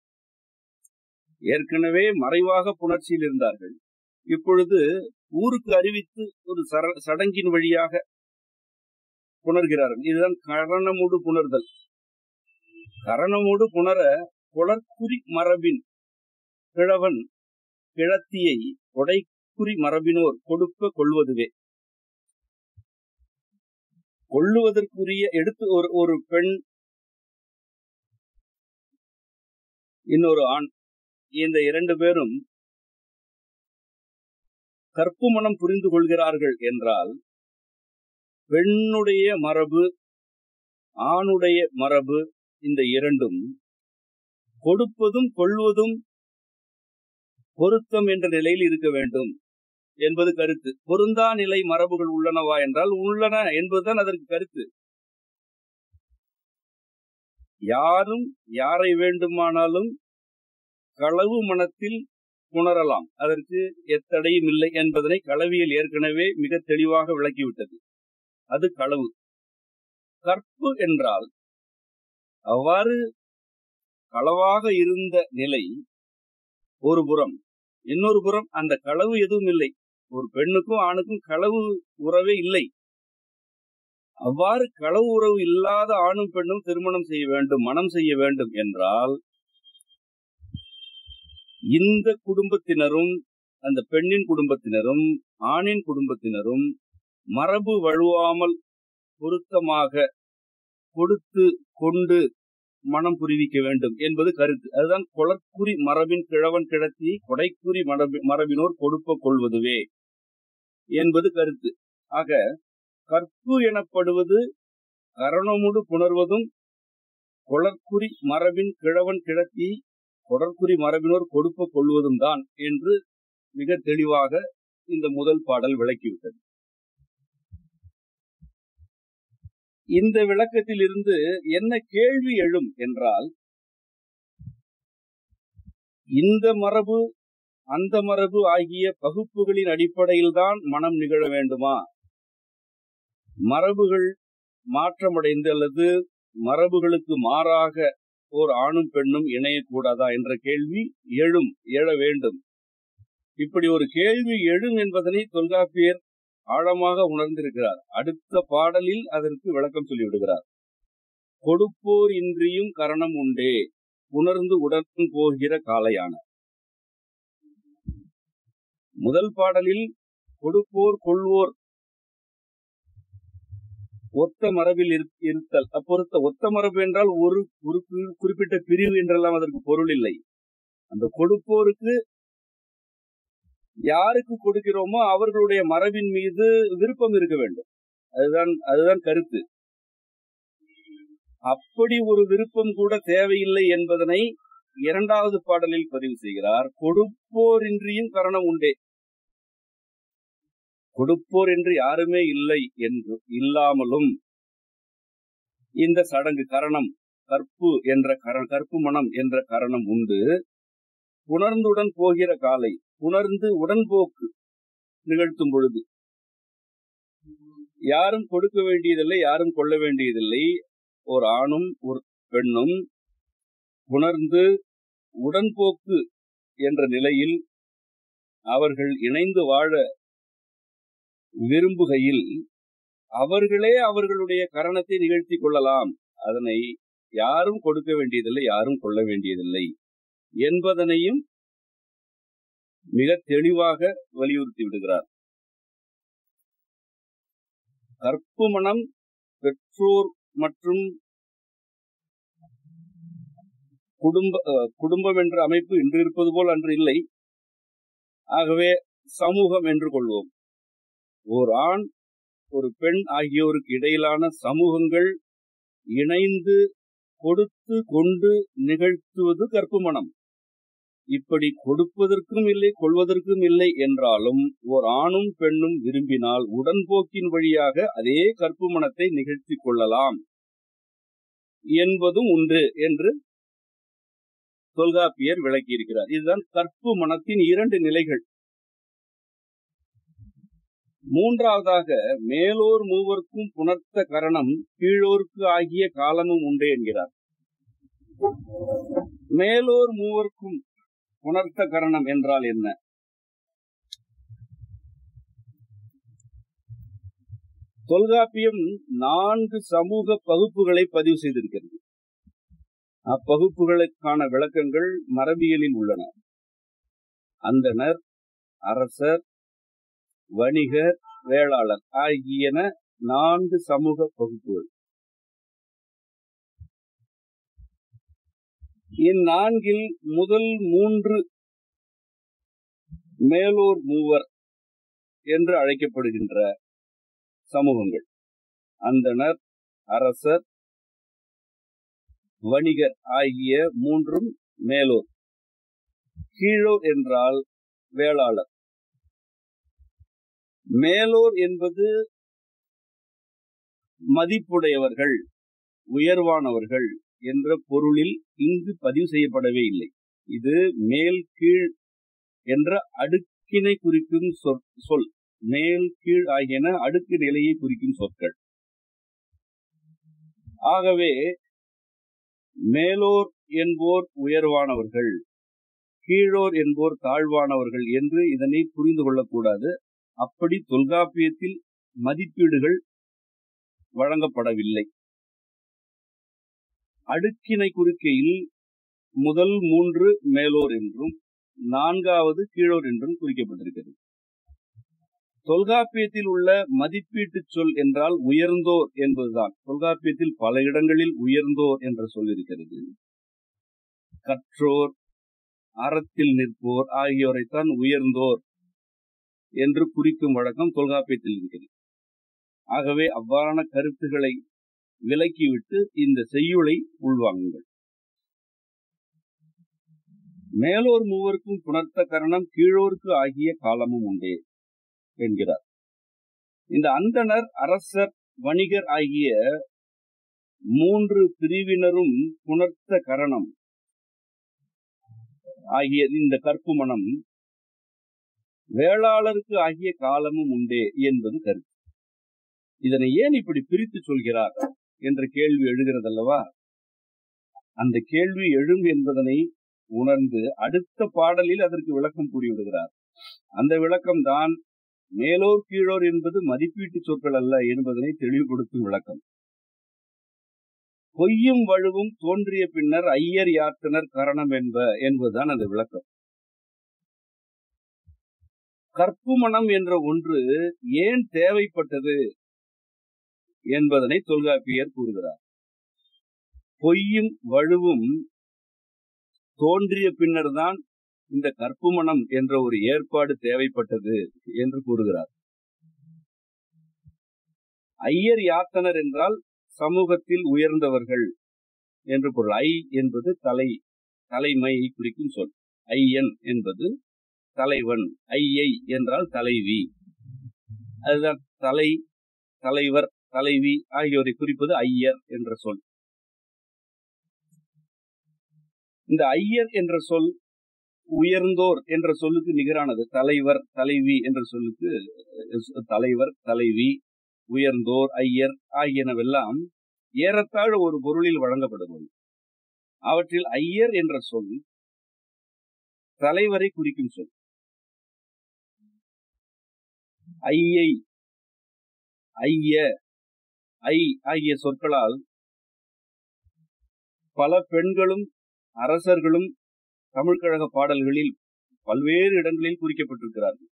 ஏற்கனவே மறைவாக புணர்ச்சியில் இருந்தார்கள் இப்பொழுது ஊருக்கு அறிவித்து ஒரு சடங்கின் வழியாக புணர்கிறார்கள் இதுதான் கரணமுடு புணர்தல் கரணமுடு புணர கொளற்குறி மரபின் கிழவன் கிழத்தியை கொடைக்குறி மரபினோர் கொடுப்ப கொள்வதுவே கொள்ளுவதற்குரிய எடுத்து ஒரு ஒரு பெண் இன்னொரு ஆண் இந்த இரண்டு பேரும் கற்பு மனம் புரிந்து கொள்கிறார்கள் என்றால் பெண்ணுடைய மரபு ஆணுடைய மரபு இந்த இரண்டும் கொடுப்பதும் கொள்வதும் பொருத்தம் என்ற நிலையில் இருக்க வேண்டும் என்பது கருத்து பொருந்தா நிலை மரபுகள் உள்ளனவா என்றால் உள்ளன என்பதுதான் அதற்கு கருத்து யாரும் யாரை வேண்டுமானாலும் களவு மனத்தில் உணரலாம் அதற்கு எத்தடையும் இல்லை என்பதனை களவியல் ஏற்கனவே மிக தெளிவாக விளக்கிவிட்டது அது களவு கற்பு என்றால் அவ்வாறு களவாக இருந்த நிலை ஒரு புறம் இன்னொரு புறம் அந்த களவு எதுவும் இல்லை ஒரு பெண்ணுக்கும் ஆணுக்கும் களவு உறவே இல்லை அவ்வாறு களவு உறவு இல்லாத ஆணும் பெண்ணும் திருமணம் செய்ய வேண்டும் மனம் செய்ய வேண்டும் என்றால் இந்த குடும்பத்தினரும் அந்த பெண்ணின் குடும்பத்தினரும் ஆணின் குடும்பத்தினரும் மரபு வழுவாமல் பொருத்தமாக கொடுத்து கொண்டு மனம் புரிவிக்க வேண்டும் என்பது கருத்து அதுதான் கொளற்குறி மரபின் கிழவன் கிழத்தியை கொடைக்குறி மரபினோர் கொடுப்ப கொள்வதுவே என்பது கருத்து ஆக கற்பு எனப்படுவது கரணமுடு புணர்வதும் கொளற்குறி மரபின் கிழவன் கிழத்தியை கொடற்குறி மரபினோர் கொடுப்ப கொள்வதும் தான் என்று மிக தெளிவாக இந்த முதல் பாடல் விளக்கிவிட்டது இந்த விளக்கத்தில் இருந்து என்ன கேள்வி எழும் என்றால் இந்த மரபு அந்த மரபு ஆகிய பகுப்புகளின் அடிப்படையில் தான் மனம் நிகழ வேண்டுமா மரபுகள் மாற்றமடைந்து அல்லது மரபுகளுக்கு மாறாக ஓர் ஆணும் பெண்ணும் இணையக்கூடாதா என்ற கேள்வி எழும் எழ வேண்டும் இப்படி ஒரு கேள்வி எழும் என்பதனை தொல்காப்பியர் ஆழமாக உணர்ந்திருக்கிறார் அடுத்த பாடலில் அதற்கு விளக்கம் சொல்லிவிடுகிறார் கொடுப்போர் இன்றியும் கரணம் உண்டே உணர்ந்து உடன் போகிற காளையான முதல் பாடலில் கொடுப்போர் கொள்வோர் ஒத்த மரபில் இருத்தல் அப்பொருத்த ஒத்த மரபு என்றால் ஒரு குறிப்பிட்ட பிரிவு என்றெல்லாம் அதற்கு பொருள் இல்லை அந்த கொடுப்போருக்கு யாருக்கு கொடுக்கிறோமோ அவர்களுடைய மரபின் மீது விருப்பம் இருக்க வேண்டும் அதுதான் அதுதான் கருத்து அப்படி ஒரு விருப்பம் கூட தேவையில்லை என்பதனை இரண்டாவது பாடலில் பதிவு செய்கிறார் கொடுப்போரின்றியும் கரணம் உண்டே கொடுப்போர் என்று யாருமே இல்லை என்று இல்லாமலும் இந்த சடங்கு கரணம் கற்பு என்ற கற்பு மனம் என்ற கரணம் உண்டு உணர்ந்துடன் போகிற காலை உணர்ந்து உடன்போக்கு நிகழ்த்தும் பொழுது யாரும் கொடுக்க வேண்டியதில்லை யாரும் கொள்ள வேண்டியதில்லை ஒரு ஆணும் ஒரு பெண்ணும் உணர்ந்து உடன்போக்கு என்ற நிலையில் அவர்கள் இணைந்து வாழ விரும்புகையில் அவர்களே அவர்களுடைய கரணத்தை நிகழ்த்தி கொள்ளலாம் அதனை யாரும் கொடுக்க வேண்டியதில்லை யாரும் கொள்ள வேண்டியதில்லை என்பதனையும் மிக தெளிவாக வலியுறுத்தி விடுகிறார் கற்பு மனம் பெற்றோர் மற்றும் குடும்ப குடும்பம் என்ற அமைப்பு இன்று இருப்பது போல் அன்று இல்லை ஆகவே சமூகம் என்று கொள்வோம் ஓர் ஆண் ஒரு பெண் ஆகியோருக்கு இடையிலான சமூகங்கள் இணைந்து கொடுத்து கொண்டு நிகழ்த்துவது கற்பு மனம் இப்படி கொடுப்பதற்கும் இல்லை கொள்வதற்கும் இல்லை என்றாலும் ஓர் ஆணும் பெண்ணும் விரும்பினால் உடன்போக்கின் வழியாக அதே கற்பு மனத்தை நிகழ்த்தி கொள்ளலாம் என்பதும் உண்டு என்று தொல்காப்பியர் விளக்கியிருக்கிறார் இதுதான் கற்பு மனத்தின் இரண்டு நிலைகள் மூன்றாவதாக மேலோர் மூவர்க்கும் புணர்த்த கரணம் கீழோர்க்கு ஆகிய காலமும் உண்டு என்கிறார் மேலோர் மூவர்க்கும் புணர்த்த கரணம் என்றால் என்ன தொல்காப்பியம் நான்கு சமூக பகுப்புகளை பதிவு செய்திருக்கிறது அப்பகுப்புகளுக்கான விளக்கங்கள் மரபியலில் உள்ளன அந்தனர் அரசர் வணிகர் வேளாளர் ஆகியன நான்கு சமூக பகுப்புகள் இந்நான்கில் முதல் மூன்று மேலோர் மூவர் என்று அழைக்கப்படுகின்ற சமூகங்கள் அந்தனர் அரசர் வணிகர் ஆகிய மூன்றும் மேலோர் கீழோர் என்றால் வேளாளர் மேலோர் என்பது மதிப்புடையவர்கள் உயர்வானவர்கள் என்ற பொருளில் இங்கு பதிவு செய்யப்படவே இல்லை இது மேல் கீழ் என்ற அடுக்கினை குறிக்கும் சொல் மேல் கீழ் ஆகியன அடுக்கு நிலையை குறிக்கும் சொற்கள் ஆகவே மேலோர் என்போர் உயர்வானவர்கள் கீழோர் என்போர் தாழ்வானவர்கள் என்று இதனை புரிந்து கொள்ளக்கூடாது அப்படி தொல்காப்பியத்தில் மதிப்பீடுகள் வழங்கப்படவில்லை அடுக்கினை குறிக்கையில் முதல் மூன்று மேலோர் என்றும் நான்காவது கீழோர் என்றும் குறிக்கப்பட்டிருக்கிறது தொல்காப்பியத்தில் உள்ள மதிப்பீட்டு சொல் என்றால் உயர்ந்தோர் என்பதுதான் தொல்காப்பியத்தில் பல இடங்களில் உயர்ந்தோர் என்ற சொல் இருக்கிறது கற்றோர் அறத்தில் நிற்போர் ஆகியோரைத்தான் உயர்ந்தோர் என்று குறிக்கும் வழக்கம் தொல்காப்பியத்தில் இருக்கிறது ஆகவே அவ்வாறான கருத்துக்களை விலக்கிவிட்டு இந்த செய்யுளை உள்வாங்குங்கள் மேலோர் மூவருக்கும் புணர்த்த கரணம் கீழோருக்கு ஆகிய காலமும் உண்டே என்கிறார் இந்த அந்தனர் அரசர் வணிகர் ஆகிய மூன்று பிரிவினரும் புணர்த்த கரணம் ஆகிய இந்த கற்பு மனம் வேளாளருக்கு ஆகிய காலமும் உண்டே என்பது கருத்து இதனை ஏன் இப்படி பிரித்து சொல்கிறார் என்ற கேள்வி எழுகிறது அல்லவா அந்த கேள்வி எழும் என்பதனை உணர்ந்து அடுத்த பாடலில் அதற்கு விளக்கம் கூறிவிடுகிறார் அந்த விளக்கம் தான் மேலோர் கீழோர் என்பது மதிப்பீட்டு சொற்கள் அல்ல என்பதனை தெளிவுபடுத்தும் விளக்கம் பொய்யும் வழுவும் தோன்றிய பின்னர் ஐயர் யாத்தனர் கரணம் என்ப என்பதுதான் அந்த விளக்கம் கற்பு மனம் என்ற ஒன்று ஏன் தேவைப்பட்டது என்பதனை தொல்காப்பியர் கூறுகிறார் பொய்யும் வலுவும் தோன்றிய பின்னர் தான் இந்த கற்பு மனம் என்ற ஒரு ஏற்பாடு தேவைப்பட்டது என்று கூறுகிறார் ஐயர் யாத்தனர் என்றால் சமூகத்தில் உயர்ந்தவர்கள் என்று பொருள் ஐ என்பது தலை தலைமையை குறிக்கும் சொல் ஐயன் என்பது தலைவன் ஐயை என்றால் தலைவி அதுதான் தலை தலைவர் தலைவி ஆகியோரை குறிப்பது ஐயர் என்ற சொல் இந்த ஐயர் என்ற சொல் உயர்ந்தோர் என்ற சொல்லுக்கு நிகரானது தலைவர் தலைவி என்ற சொல்லுக்கு தலைவர் தலைவி உயர்ந்தோர் ஐயர் ஆகியனவெல்லாம் ஏறத்தாழ ஒரு பொருளில் வழங்கப்படுவது அவற்றில் ஐயர் என்ற சொல் தலைவரை குறிக்கும் சொல் ஐயை ஐய ஐ ஆகிய சொற்களால் பல பெண்களும் அரசர்களும் தமிழ்கழக பாடல்களில் பல்வேறு இடங்களில் குறிக்கப்பட்டிருக்கிறார்கள்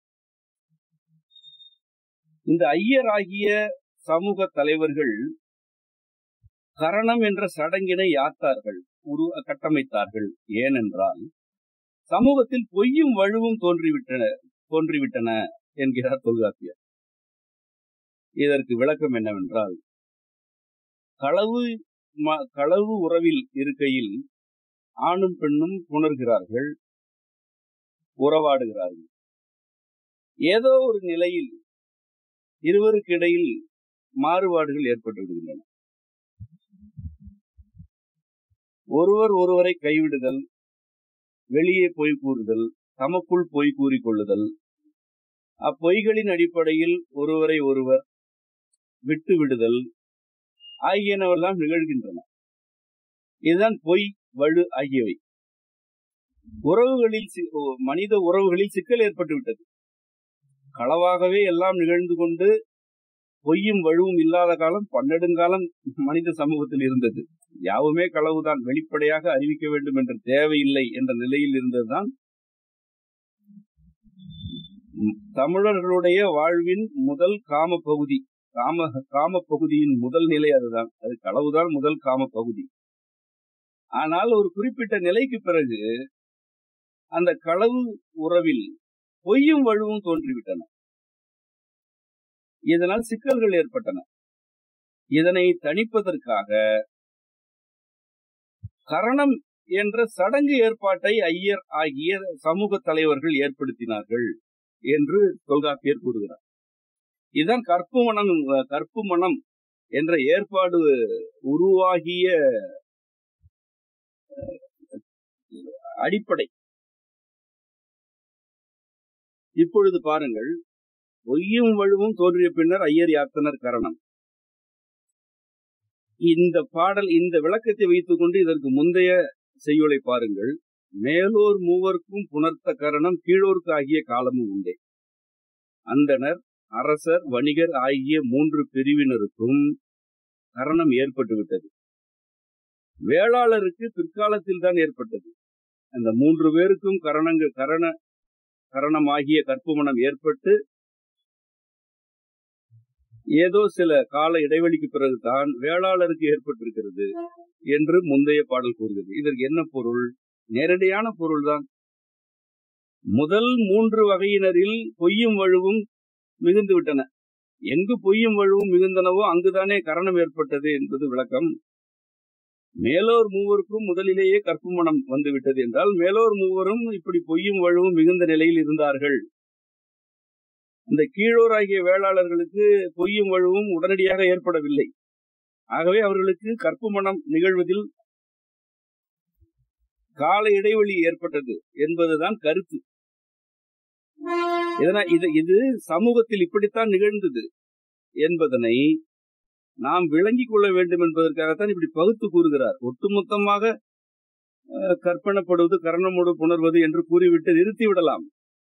இந்த ஐயர் ஆகிய சமூக தலைவர்கள் கரணம் என்ற சடங்கினை யாத்தார்கள் உரு கட்டமைத்தார்கள் ஏனென்றால் சமூகத்தில் பொய்யும் வலுவும் தோன்றிவிட்டன தோன்றிவிட்டன என்கிறார் தொல்காப்பியர் இதற்கு விளக்கம் என்னவென்றால் களவு களவு உறவில் இருக்கையில் ஆணும் பெண்ணும் புணர்கிறார்கள் உறவாடுகிறார்கள் ஏதோ ஒரு நிலையில் இருவருக்கு இடையில் மாறுபாடுகள் ஏற்பட்டு விடுகின்றன ஒருவர் ஒருவரை கைவிடுதல் வெளியே பொய் கூறுதல் தமக்குள் பொய் கூறிக்கொள்ளுதல் அப்பொய்களின் அடிப்படையில் ஒருவரை ஒருவர் விட்டு விடுதல் ஆகியனவெல்லாம் நிகழ்கின்றன இதுதான் பொய் வலு ஆகியவை உறவுகளில் மனித உறவுகளில் சிக்கல் ஏற்பட்டு விட்டது களவாகவே எல்லாம் நிகழ்ந்து கொண்டு பொய்யும் வலுவும் இல்லாத காலம் பன்னெடுங்காலம் மனித சமூகத்தில் இருந்தது யாவுமே களவுதான் வெளிப்படையாக அறிவிக்க வேண்டும் என்ற தேவையில்லை என்ற நிலையில் இருந்ததுதான் தமிழர்களுடைய வாழ்வின் முதல் காம பகுதி காம காம பகுதியின் முதல் நிலை அதுதான் அது களவுதான் முதல் காம பகுதி ஆனால் ஒரு குறிப்பிட்ட நிலைக்கு பிறகு அந்த களவு உறவில் பொய்யும் வலுவும் தோன்றிவிட்டன இதனால் சிக்கல்கள் ஏற்பட்டன இதனை தணிப்பதற்காக கரணம் என்ற சடங்கு ஏற்பாட்டை ஐயர் ஆகிய சமூக தலைவர்கள் ஏற்படுத்தினார்கள் என்று தொல்காப்பியர் கூறுகிறார் இதுதான் கற்பு மனம் கற்பு மனம் என்ற ஏற்பாடு உருவாகிய அடிப்படை இப்பொழுது பாருங்கள் பொய்யும் வலுவும் தோன்றிய பின்னர் ஐயர் யாத்தனர் கரணம் இந்த பாடல் இந்த விளக்கத்தை வைத்துக் கொண்டு இதற்கு முந்தைய செய்யுளை பாருங்கள் மேலோர் மூவர்க்கும் புணர்த்த கரணம் கீழோர்க்கு ஆகிய காலமும் உண்டே அந்தனர் அரசர் வணிகர் ஆகிய மூன்று பிரிவினருக்கும் கரணம் ஏற்பட்டு விட்டது வேளாளருக்கு பிற்காலத்தில் தான் ஏற்பட்டது அந்த மூன்று பேருக்கும் கரணங்கள் கரண கரணமாகிய கற்புமணம் ஏற்பட்டு ஏதோ சில கால இடைவெளிக்கு பிறகுதான் வேளாளருக்கு ஏற்பட்டிருக்கிறது என்று முந்தைய பாடல் கூறுகிறது இதற்கு என்ன பொருள் நேரடியான பொருள்தான் முதல் மூன்று வகையினரில் பொய்யும் வலுவும் மிகுந்து விட்டன எங்கு பொய்யும் வலுவும் மிகுந்தனவோ அங்குதானே கரணம் ஏற்பட்டது என்பது விளக்கம் மேலோர் மூவருக்கும் முதலிலேயே கற்பு மனம் வந்துவிட்டது என்றால் மேலோர் மூவரும் இப்படி பொய்யும் வலுவும் மிகுந்த நிலையில் இருந்தார்கள் இந்த கீழோர் ஆகிய வேளாளர்களுக்கு பொய்யும் வலுவும் உடனடியாக ஏற்படவில்லை ஆகவே அவர்களுக்கு கற்பு மனம் நிகழ்வதில் கால இடைவெளி ஏற்பட்டது என்பதுதான் கருத்து இதனால் இது இது சமூகத்தில் இப்படித்தான் நிகழ்ந்தது என்பதனை நாம் விளங்கிக் கொள்ள வேண்டும் என்பதற்காகத்தான் இப்படி பகுத்து கூறுகிறார் ஒட்டுமொத்தமாக அஹ், கற்பனப்படுவது கரணமோடு புணர்வது என்று கூறிவிட்டு நிறுத்திவிடலாம்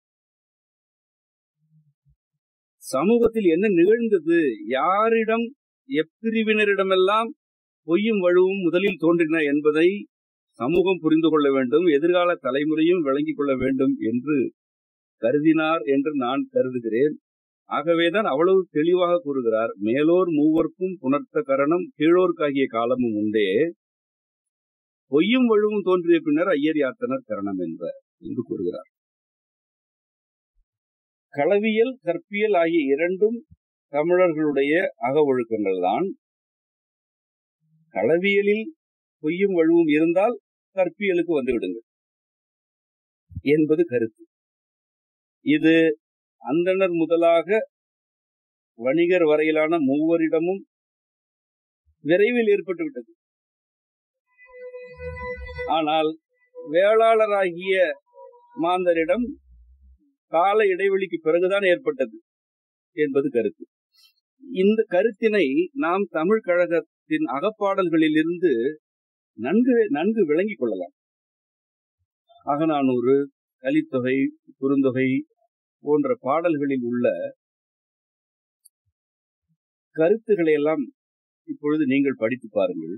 சமூகத்தில் என்ன நிகழ்ந்தது யாரிடம் எப்பிரிவினரிடமெல்லாம் பொய்யும் வலுவும் முதலில் தோன்றின என்பதை சமூகம் புரிந்து கொள்ள வேண்டும் எதிர்கால தலைமுறையும் விளங்கிக் கொள்ள வேண்டும் என்று கருதினார் என்று நான் கருதுகிறேன் ஆகவேதான் அவ்வளவு தெளிவாக கூறுகிறார் மேலோர் மூவர்க்கும் புணர்த்த கரணம் கீழோர்க்காகிய காலமும் உண்டே பொய்யும் வலுவும் தோன்றிய பின்னர் ஐயர் யாத்தனர் கரணம் என்ப என்று கூறுகிறார் களவியல் கற்பியல் ஆகிய இரண்டும் தமிழர்களுடைய அக ஒழுக்கங்கள் தான் களவியலில் பொய்யும் வலுவும் இருந்தால் கற்பியலுக்கு வந்து விடுங்கள் என்பது கருத்து இது அந்தணர் முதலாக வணிகர் வரையிலான மூவரிடமும் விரைவில் ஏற்பட்டு விட்டது ஆனால் வேளாளராகிய மாந்தரிடம் கால இடைவெளிக்கு பிறகுதான் ஏற்பட்டது என்பது கருத்து இந்த கருத்தினை நாம் தமிழ் கழகத்தின் அகப்பாடல்களில் இருந்து நன்கு நன்கு விளங்கிக் கொள்ளலாம் அகநானூறு கலித்தொகை குறுந்தொகை போன்ற பாடல்களில் உள்ள கருத்துக்களை எல்லாம் இப்பொழுது நீங்கள் படித்து பாருங்கள்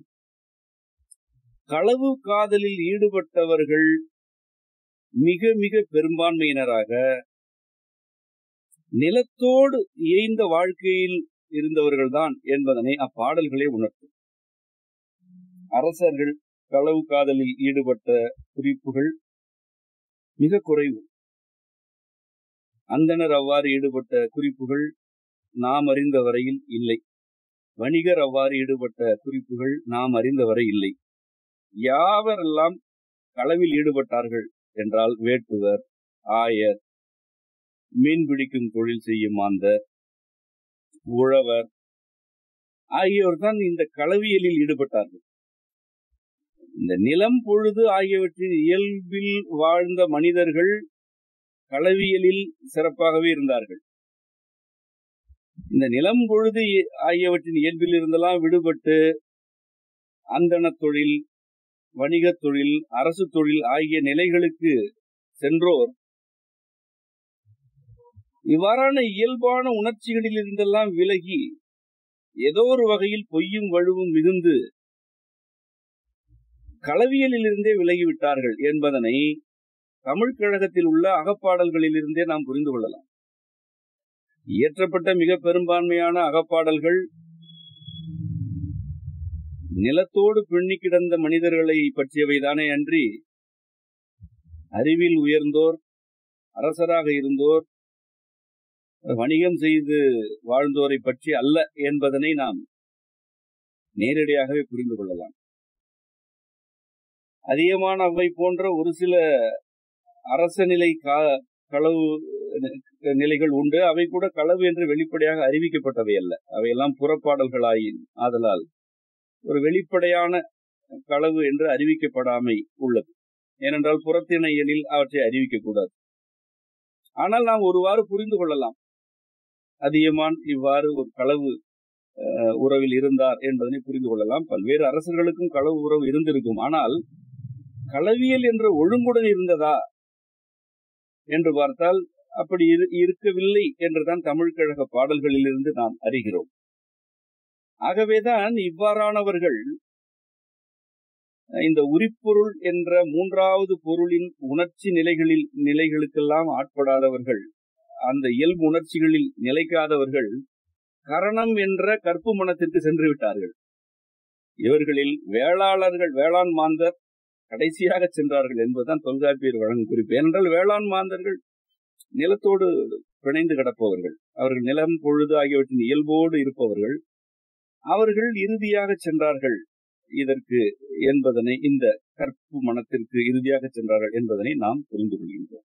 களவு காதலில் ஈடுபட்டவர்கள் மிக மிக பெரும்பான்மையினராக நிலத்தோடு இயைந்த வாழ்க்கையில் இருந்தவர்கள்தான் என்பதனை அப்பாடல்களே உணர்த்தும் அரசர்கள் களவு காதலில் ஈடுபட்ட குறிப்புகள் மிக குறைவு அந்தனர் அவ்வாறு ஈடுபட்ட குறிப்புகள் நாம் அறிந்த வரையில் இல்லை வணிகர் அவ்வாறு ஈடுபட்ட குறிப்புகள் நாம் அறிந்த வரை இல்லை யாவரெல்லாம் களவில் ஈடுபட்டார்கள் என்றால் வேட்டுவர் ஆயர் மீன் பிடிக்கும் தொழில் செய்யும் மாந்தர் உழவர் ஆகியோர் தான் இந்த களவியலில் ஈடுபட்டார்கள் இந்த நிலம் பொழுது ஆகியவற்றின் இயல்பில் வாழ்ந்த மனிதர்கள் களவியலில் சிறப்பாகவே இருந்தார்கள் இந்த நிலம் பொழுது ஆகியவற்றின் இயல்பில் இருந்தெல்லாம் விடுபட்டு அந்தன தொழில் வணிகத் தொழில் அரசு தொழில் ஆகிய நிலைகளுக்கு சென்றோர் இவ்வாறான இயல்பான உணர்ச்சிகளில் இருந்தெல்லாம் விலகி ஏதோ ஒரு வகையில் பொய்யும் வலுவும் மிகுந்து களவியலில் இருந்தே விலகிவிட்டார்கள் என்பதனை தமிழ் கழகத்தில் உள்ள அகப்பாடல்களில் இருந்தே நாம் புரிந்து கொள்ளலாம் இயற்றப்பட்ட மிக பெரும்பான்மையான அகப்பாடல்கள் நிலத்தோடு பின்னி கிடந்த மனிதர்களை பற்றியவைதானே அன்றி அறிவில் உயர்ந்தோர் அரசராக இருந்தோர் வணிகம் செய்து வாழ்ந்தோரை பற்றி அல்ல என்பதனை நாம் நேரடியாகவே புரிந்து கொள்ளலாம் அதிகமான அவை போன்ற ஒரு சில அரச நிலை களவு நிலைகள் உண்டு அவை கூட களவு என்று வெளிப்படையாக அறிவிக்கப்பட்டவை அல்ல அவையெல்லாம் புறப்பாடல்களாயின் ஆதலால் ஒரு வெளிப்படையான களவு என்று அறிவிக்கப்படாமை உள்ளது ஏனென்றால் புறத்திணையலில் அவற்றை அறிவிக்க கூடாது ஆனால் நாம் ஒருவாறு புரிந்து கொள்ளலாம் அதியமான் இவ்வாறு ஒரு களவு உறவில் இருந்தார் என்பதனை புரிந்து கொள்ளலாம் பல்வேறு அரசர்களுக்கும் களவு உறவு இருந்திருக்கும் ஆனால் களவியல் என்ற ஒழுங்குடன் இருந்ததா என்று பார்த்தால் அப்படி இருக்கவில்லை என்றுதான் தமிழ் கழக பாடல்களில் இருந்து நாம் அறிகிறோம் ஆகவேதான் இவ்வாறானவர்கள் இந்த உரிப்பொருள் என்ற மூன்றாவது பொருளின் உணர்ச்சி நிலைகளில் நிலைகளுக்கெல்லாம் ஆட்படாதவர்கள் அந்த இயல்பு உணர்ச்சிகளில் நிலைக்காதவர்கள் கரணம் என்ற கற்பு மனத்திற்கு சென்று விட்டார்கள் இவர்களில் வேளாளர்கள் வேளாண் மாந்தர் கடைசியாக சென்றார்கள் என்பதுதான் தொல்காப்பியர் வழங்கும் குறிப்பு ஏனென்றால் வேளாண் மாந்தர்கள் நிலத்தோடு பிணைந்து கிடப்பவர்கள் அவர்கள் நிலம் பொழுது ஆகியவற்றின் இயல்போடு இருப்பவர்கள் அவர்கள் இறுதியாக சென்றார்கள் இதற்கு என்பதனை இந்த கற்பு மனத்திற்கு இறுதியாக சென்றார்கள் என்பதனை நாம் புரிந்து கொள்கின்றோம்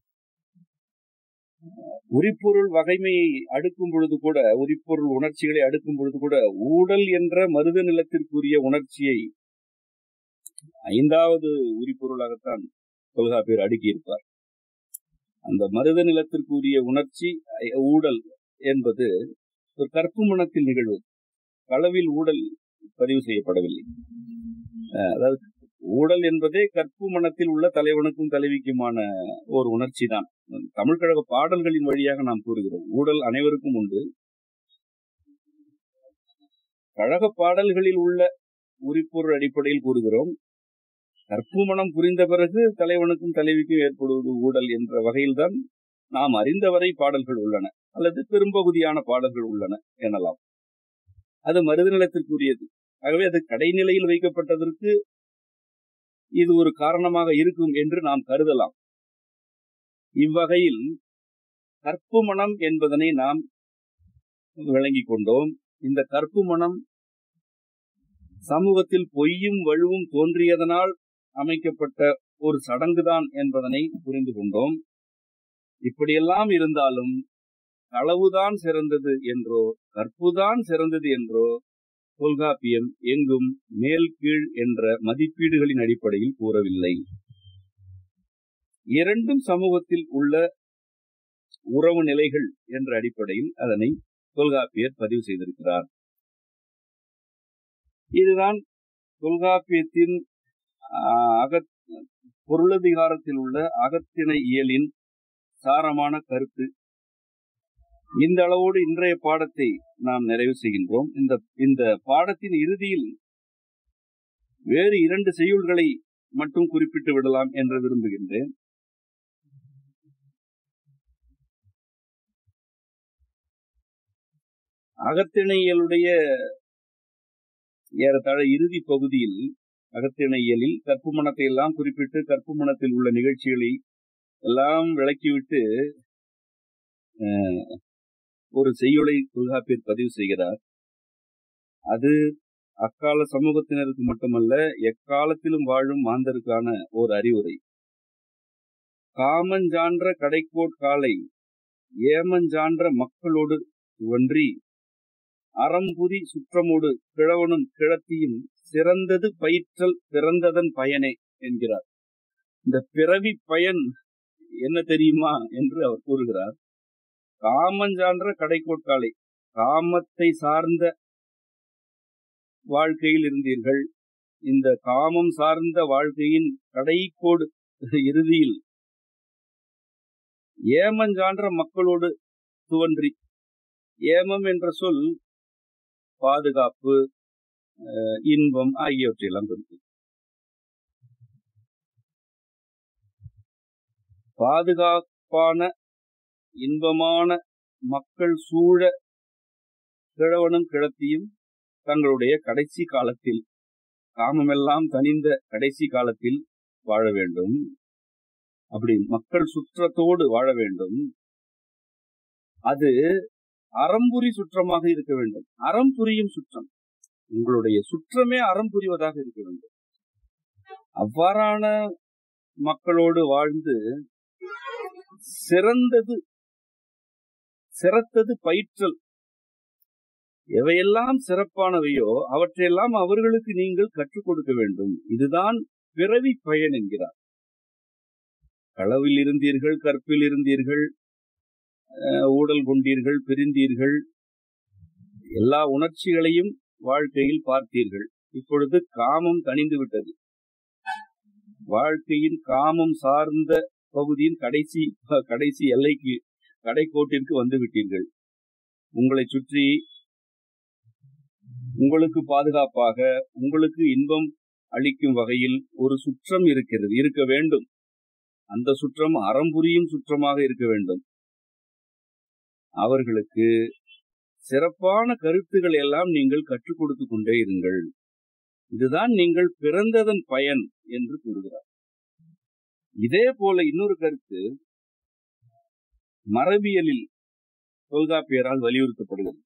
உரிப்பொருள் வகைமையை அடுக்கும் பொழுது கூட உரிப்பொருள் உணர்ச்சிகளை அடுக்கும் பொழுது கூட ஊடல் என்ற மருத நிலத்திற்குரிய உணர்ச்சியை ஐந்தாவது உரிப்பொருளாகத்தான் தொல்காப்பியர் அடுக்கியிருப்பார் அந்த மருத நிலத்திற்குரிய உணர்ச்சி ஊடல் என்பது ஒரு கற்பு மனத்தில் நிகழ்வது களவில் ஊழல் பதிவு செய்யப்படவில்லை அஹ் அதாவது ஊழல் என்பதே கற்பு மனத்தில் உள்ள தலைவனுக்கும் தலைவிக்குமான ஒரு உணர்ச்சி தான் தமிழ் கழக பாடல்களின் வழியாக நாம் கூறுகிறோம் ஊழல் அனைவருக்கும் உண்டு கழக பாடல்களில் உள்ள உரிப்பொருள் அடிப்படையில் கூறுகிறோம் கற்பு மனம் புரிந்த பிறகு தலைவனுக்கும் தலைவிக்கும் ஏற்படுவது ஊழல் என்ற வகையில்தான் நாம் அறிந்தவரை பாடல்கள் உள்ளன அல்லது பெரும்பகுதியான பாடல்கள் உள்ளன எனலாம் அது மருதநிலத்திற்குரியது ஆகவே அது கடைநிலையில் வைக்கப்பட்டதற்கு இது ஒரு காரணமாக இருக்கும் என்று நாம் கருதலாம் இவ்வகையில் கற்பு மனம் என்பதனை நாம் விளங்கிக் கொண்டோம் இந்த கற்பு மனம் சமூகத்தில் பொய்யும் வலுவும் தோன்றியதனால் அமைக்கப்பட்ட ஒரு சடங்குதான் என்பதனை புரிந்து கொண்டோம் இப்படியெல்லாம் இருந்தாலும் களவுதான் சிறந்தது என்றோ கற்புதான் சிறந்தது என்றோ தொல்காப்பியம் எங்கும் மேல் கீழ் என்ற மதிப்பீடுகளின் அடிப்படையில் கூறவில்லை இரண்டும் சமூகத்தில் உள்ள உறவு நிலைகள் என்ற அடிப்படையில் அதனை தொல்காப்பியர் பதிவு செய்திருக்கிறார் இதுதான் தொல்காப்பியத்தின் அக பொருளதிகாரத்தில் உள்ள அகத்திணை இயலின் சாரமான கருத்து இந்த அளவோடு இன்றைய பாடத்தை நாம் நிறைவு செய்கின்றோம் இந்த இந்த பாடத்தின் இறுதியில் வேறு இரண்டு செய்யுள்களை மட்டும் குறிப்பிட்டு விடலாம் என்று விரும்புகின்றேன் அகத்திணையலுடைய ஏறத்தாழ இறுதி பகுதியில் அகத்திணையலில் கற்பு மனத்தை எல்லாம் குறிப்பிட்டு கற்பு மனத்தில் உள்ள நிகழ்ச்சிகளை எல்லாம் விளக்கிவிட்டு ஒரு செய்யுளை தொல்காப்பியர் பதிவு செய்கிறார் அது அக்கால சமூகத்தினருக்கு மட்டுமல்ல எக்காலத்திலும் வாழும் மாந்தருக்கான ஒரு அறிவுரை காமஞ்சான்ற கடைக்கோட் காலை ஏமஞ்சான்ற மக்களோடு ஒன்றி அறம்புதி சுற்றமோடு கிழவனும் கிழத்தியும் சிறந்தது பயிற்றல் பிறந்ததன் பயனே என்கிறார் இந்த பிறவி பயன் என்ன தெரியுமா என்று அவர் கூறுகிறார் காமஞ்சான்ற கடைக்கோட்காலை காமத்தை சார்ந்த வாழ்க்கையில் இருந்தீர்கள் இந்த காமம் சார்ந்த வாழ்க்கையின் கடைக்கோடு இறுதியில் ஏமஞ்சான்ற மக்களோடு துவன்றி ஏமம் என்ற சொல் பாதுகாப்பு இன்பம் ஆகியவற்றையெல்லாம் குறிக்கும் பாதுகாப்பான இன்பமான மக்கள் சூழ கிழவனும் கிழத்தியும் தங்களுடைய கடைசி காலத்தில் காமமெல்லாம் தனிந்த கடைசி காலத்தில் வாழ வேண்டும் அப்படி மக்கள் சுற்றத்தோடு வாழ வேண்டும் அது அறம்புரி சுற்றமாக இருக்க வேண்டும் அறம் புரியும் சுற்றம் உங்களுடைய சுற்றமே அறம் புரிவதாக இருக்க வேண்டும் அவ்வாறான மக்களோடு வாழ்ந்து சிறந்தது சிறத்தது பயிற்றல் எவையெல்லாம் சிறப்பானவையோ அவற்றையெல்லாம் அவர்களுக்கு நீங்கள் கற்றுக் கொடுக்க வேண்டும் இதுதான் பிறவி பயன் என்கிறார் களவில் இருந்தீர்கள் கற்பில் இருந்தீர்கள் ஊடல் கொண்டீர்கள் பிரிந்தீர்கள் எல்லா உணர்ச்சிகளையும் வாழ்க்கையில் பார்த்தீர்கள் இப்பொழுது காமம் தணிந்து விட்டது வாழ்க்கையின் காமம் சார்ந்த பகுதியின் கடைசி கடைசி எல்லைக்கு கடைக்கோட்டிற்கு வந்து விட்டீர்கள் உங்களை சுற்றி உங்களுக்கு பாதுகாப்பாக உங்களுக்கு இன்பம் அளிக்கும் வகையில் ஒரு சுற்றம் இருக்கிறது இருக்க வேண்டும் அந்த சுற்றம் அறம்புரியும் சுற்றமாக இருக்க வேண்டும் அவர்களுக்கு சிறப்பான கருத்துக்கள் எல்லாம் நீங்கள் கற்றுக் கொடுத்து கொண்டே இருங்கள் இதுதான் நீங்கள் பிறந்ததன் பயன் என்று கூறுகிறார் இதே போல இன்னொரு கருத்து மரபியலில் தொல்காப்பியரால் வலியுறுத்தப்படுகிறது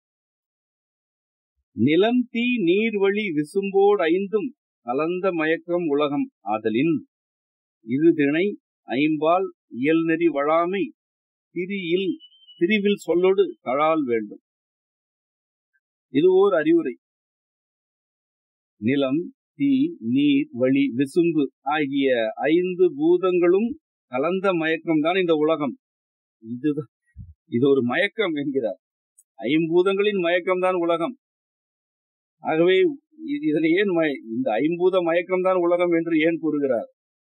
நிலம் தீ நீர்வழி விசும்போடு ஐந்தும் கலந்த மயக்கம் உலகம் ஆதலின் இது திணை ஐம்பால் இயல்நெறி வழாமை திரியில் திரிவில் சொல்லொடு தழால் வேண்டும் இது ஓர் அறிவுரை நிலம் தீ நீர் வழி விசும்பு ஆகிய ஐந்து பூதங்களும் கலந்த மயக்கம் தான் இந்த உலகம் இதுதான் இது ஒரு மயக்கம் என்கிறார் ஐம்பூதங்களின் மயக்கம் தான் உலகம் ஆகவே இது- இதனை ஏன் மய- இந்த ஐம்பூத மயக்கம்தான் உலகம் என்று ஏன் கூறுகிறார்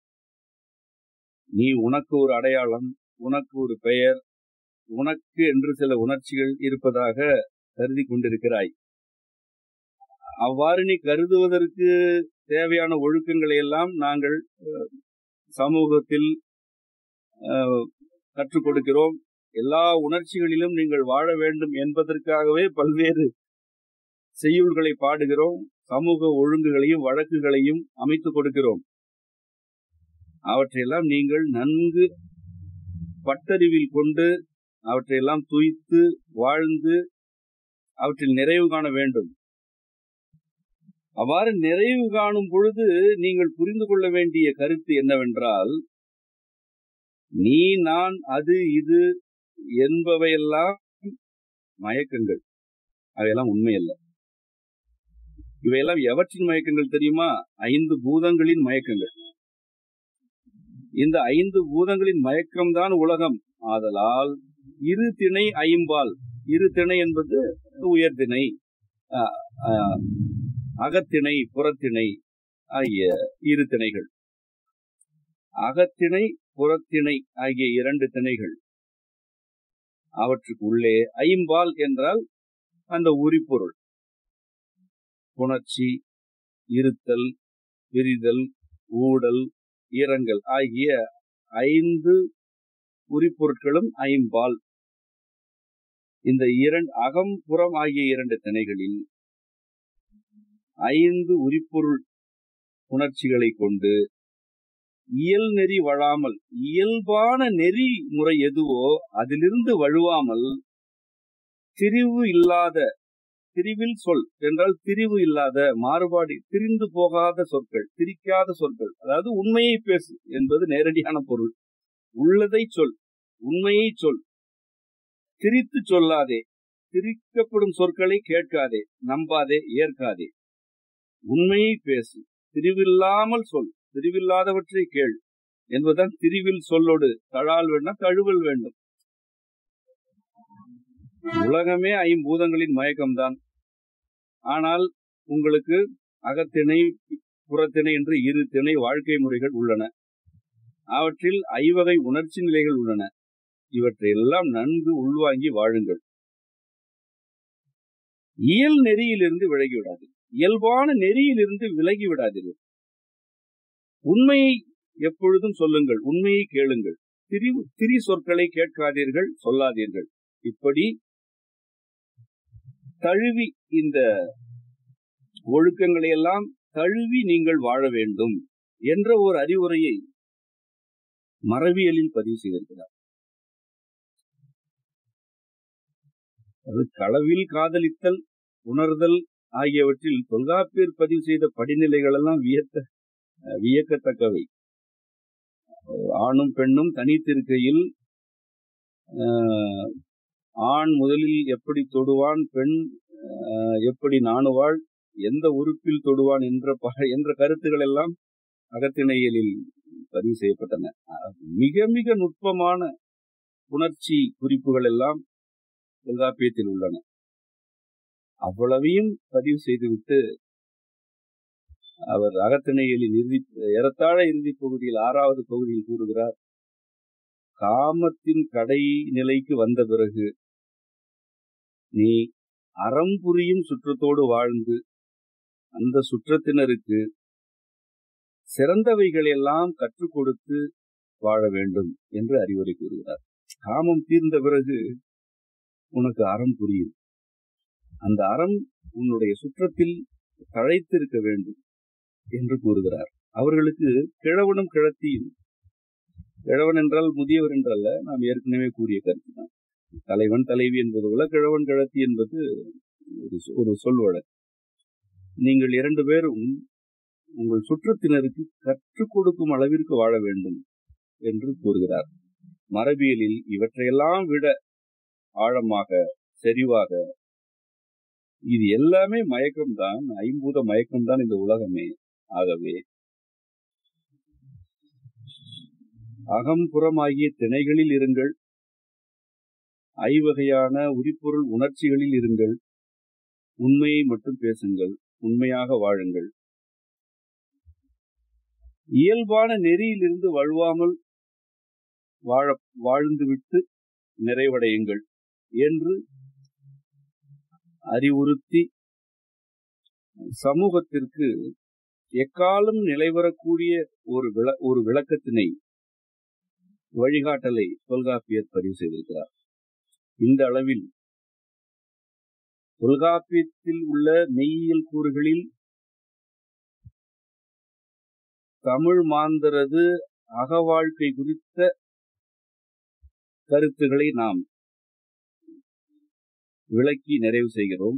நீ உனக்கு ஒரு அடையாளம் உனக்கு ஒரு பெயர் உனக்கு என்று சில உணர்ச்சிகள் இருப்பதாக கருதி கொண்டிருக்கிறாய் அவ்வாறு நீ கருதுவதற்கு தேவையான ஒழுக்கங்களை எல்லாம் நாங்கள் அஹ், சமூகத்தில் அஹ், கற்றுக் கொடுக்கிறோம் எல்லா உணர்ச்சிகளிலும் நீங்கள் வாழ வேண்டும் என்பதற்காகவே பல்வேறு செய்யுள்களை பாடுகிறோம் சமூக ஒழுங்குகளையும் வழக்குகளையும் அமைத்துக் கொடுக்கிறோம் அவற்றையெல்லாம் நீங்கள் நன்கு பட்டறிவில் கொண்டு அவற்றையெல்லாம் துய்த்து வாழ்ந்து அவற்றில் நிறைவு காண வேண்டும் அவ்வாறு நிறைவு காணும் பொழுது நீங்கள் புரிந்து கொள்ள வேண்டிய கருத்து என்னவென்றால் நீ நான் அது இது என்பவையெல்லாம் மயக்கங்கள் அவையெல்லாம் உண்மை அல்ல இவையெல்லாம் எவற்றின் மயக்கங்கள் தெரியுமா ஐந்து பூதங்களின் மயக்கங்கள் இந்த ஐந்து பூதங்களின் மயக்கம்தான் உலகம் ஆதலால் இரு திணை ஐம்பால் இரு திணை என்பது உயர்திணை ஆஹ், ஆஹ், அகத்திணை புறத்திணை ஆகிய இரு திணைகள் அகத்திணை புறத்திணை ஆகிய இரண்டு திணைகள் அவற்றுக்கு உள்ளே ஐம்பால் என்றால் அந்த உரிப்பொருள் புணர்ச்சி இருத்தல் விரிதல் ஊடல் ஈரங்கள் ஆகிய ஐந்து உரிப்பொருட்களும் ஐம்பால் இந்த இரண்டு அகம் புறம் ஆகிய இரண்டு திணைகளில் ஐந்து உரிப்பொருள் உணர்ச்சிகளை கொண்டு இயல் நெறி வழாமல் இயல்பான நெறி முறை எதுவோ அதிலிருந்து வழுவாமல் திரிவு இல்லாத திரிவில் சொல் என்றால் திரிவு இல்லாத மாறுபாடு திரிந்து போகாத சொற்கள் திரிக்காத சொற்கள் அதாவது உண்மையை பேசு என்பது நேரடியான பொருள் உள்ளதை சொல் உண்மையை சொல் திரித்து சொல்லாதே திரிக்கப்படும் சொற்களை கேட்காதே நம்பாதே ஏற்காதே உண்மையை பேசு திரிவில்லாமல் சொல் திரிவில்லாதவற்றை கேள் என்பதுதான் திரிவில் சொல்லொடு தழால் வேண்டாம் தழுவல் வேண்டும் உலகமே ஐம்பூதங்களின் மயக்கம்தான் ஆனால் உங்களுக்கு அகத்திணை புறத்திணை என்று இரு திணை வாழ்க்கை முறைகள் உள்ளன அவற்றில் ஐவகை உணர்ச்சி நிலைகள் உள்ளன இவற்றையெல்லாம் நன்கு உள்வாங்கி வாழுங்கள் இயல் நெறியிலிருந்து விலகி விடாது இயல்பான நெறியிலிருந்து விலகி விடாதீர்கள் உண்மையை எப்பொழுதும் சொல்லுங்கள் உண்மையை கேளுங்கள் திரி திரி சொற்களை கேட்காதீர்கள் சொல்லாதீர்கள் இப்படி தழுவி இந்த ஒழுக்கங்களை எல்லாம் தழுவி நீங்கள் வாழ வேண்டும் என்ற ஒரு அறிவுரையை மரபியலில் பதிவு செய்திருக்கிறார் அது களவில் காதலித்தல் உணர்தல் ஆகியவற்றில் தொல்காப்பியர் பதிவு செய்த படிநிலைகள் எல்லாம் வியத்த வியக்கத்தக்கவை ஆணும் பெண்ணும் தனித்திருக்கையில் ஆண் முதலில் எப்படி தொடுவான் பெண் எப்படி நாணுவாள் எந்த உறுப்பில் தொடுவான் என்ற என்ற கருத்துக்கள் எல்லாம் அகத்திணையலில் பதிவு செய்யப்பட்டன மிக மிக நுட்பமான உணர்ச்சி குறிப்புகள் எல்லாம் தொல்காப்பியத்தில் உள்ளன அவ்வளவையும் பதிவு செய்துவிட்டு அவர் அகத்திணையலின் இறுதி ஏறத்தாழ இறுதி பகுதியில் ஆறாவது பகுதியில் கூறுகிறார் காமத்தின் கடை நிலைக்கு வந்த பிறகு நீ அறம் புரியும் சுற்றத்தோடு வாழ்ந்து அந்த சுற்றத்தினருக்கு சிறந்தவைகள் எல்லாம் கற்றுக் கொடுத்து வாழ வேண்டும் என்று அறிவுரை கூறுகிறார் காமம் தீர்ந்த பிறகு உனக்கு அறம் புரியும் அந்த அறம் உன்னுடைய சுற்றத்தில் தழைத்திருக்க வேண்டும் என்று கூறுகிறார் அவர்களுக்கு கிழவனும் கிழத்தியும் கிழவன் என்றால் முதியவர் என்றல்ல நாம் ஏற்கனவே கூறிய கருத்து தான் தலைவன் தலைவி என்பது போல கிழவன் கிழத்தி என்பது ஒரு சொல்வழக்கு நீங்கள் இரண்டு பேரும் உங்கள் சுற்றத்தினருக்கு கற்றுக் கொடுக்கும் அளவிற்கு வாழ வேண்டும் என்று கூறுகிறார் மரபியலில் இவற்றையெல்லாம் விட ஆழமாக செறிவாக இது எல்லாமே மயக்கம்தான் ஐம்பூத மயக்கம்தான் இந்த உலகமே ஆகவே அகம்புறமாகிய திணைகளில் இருங்கள் ஐவகையான உரிப்பொருள் உணர்ச்சிகளில் இருங்கள் உண்மையை மட்டும் பேசுங்கள் உண்மையாக வாழுங்கள் இயல்பான நெறியிலிருந்து வழுவாமல் வாழ வாழ்ந்துவிட்டு நிறைவடையுங்கள் என்று அறிவுறுத்தி சமூகத்திற்கு எக்காலம் நிலைவரக்கூடிய ஒரு விள ஒரு விளக்கத்தினை வழிகாட்டலை தொல்காப்பியர் பதிவு செய்திருக்கிறார் இந்த அளவில் தொல்காப்பியத்தில் உள்ள மெய்யியல் கூறுகளில் தமிழ் மாந்தரது அகவாழ்க்கை குறித்த கருத்துக்களை நாம் விளக்கி நிறைவு செய்கிறோம்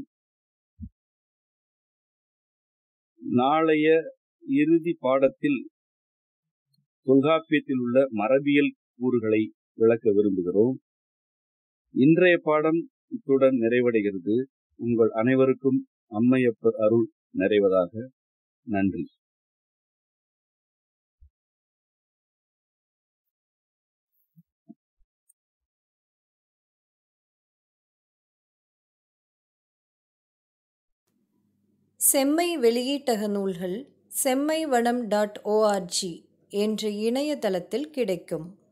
நாளைய இறுதி பாடத்தில் தொல்காப்பியத்தில் உள்ள மரபியல் கூறுகளை விளக்க விரும்புகிறோம் இன்றைய பாடம் இத்துடன் நிறைவடைகிறது உங்கள் அனைவருக்கும் அம்மையப்பர் அருள் நிறைவதாக நன்றி செம்மை வெளியீட்டக நூல்கள் செம்மை வனம் டாட் ஓஆர்ஜி என்ற இணையதளத்தில் கிடைக்கும்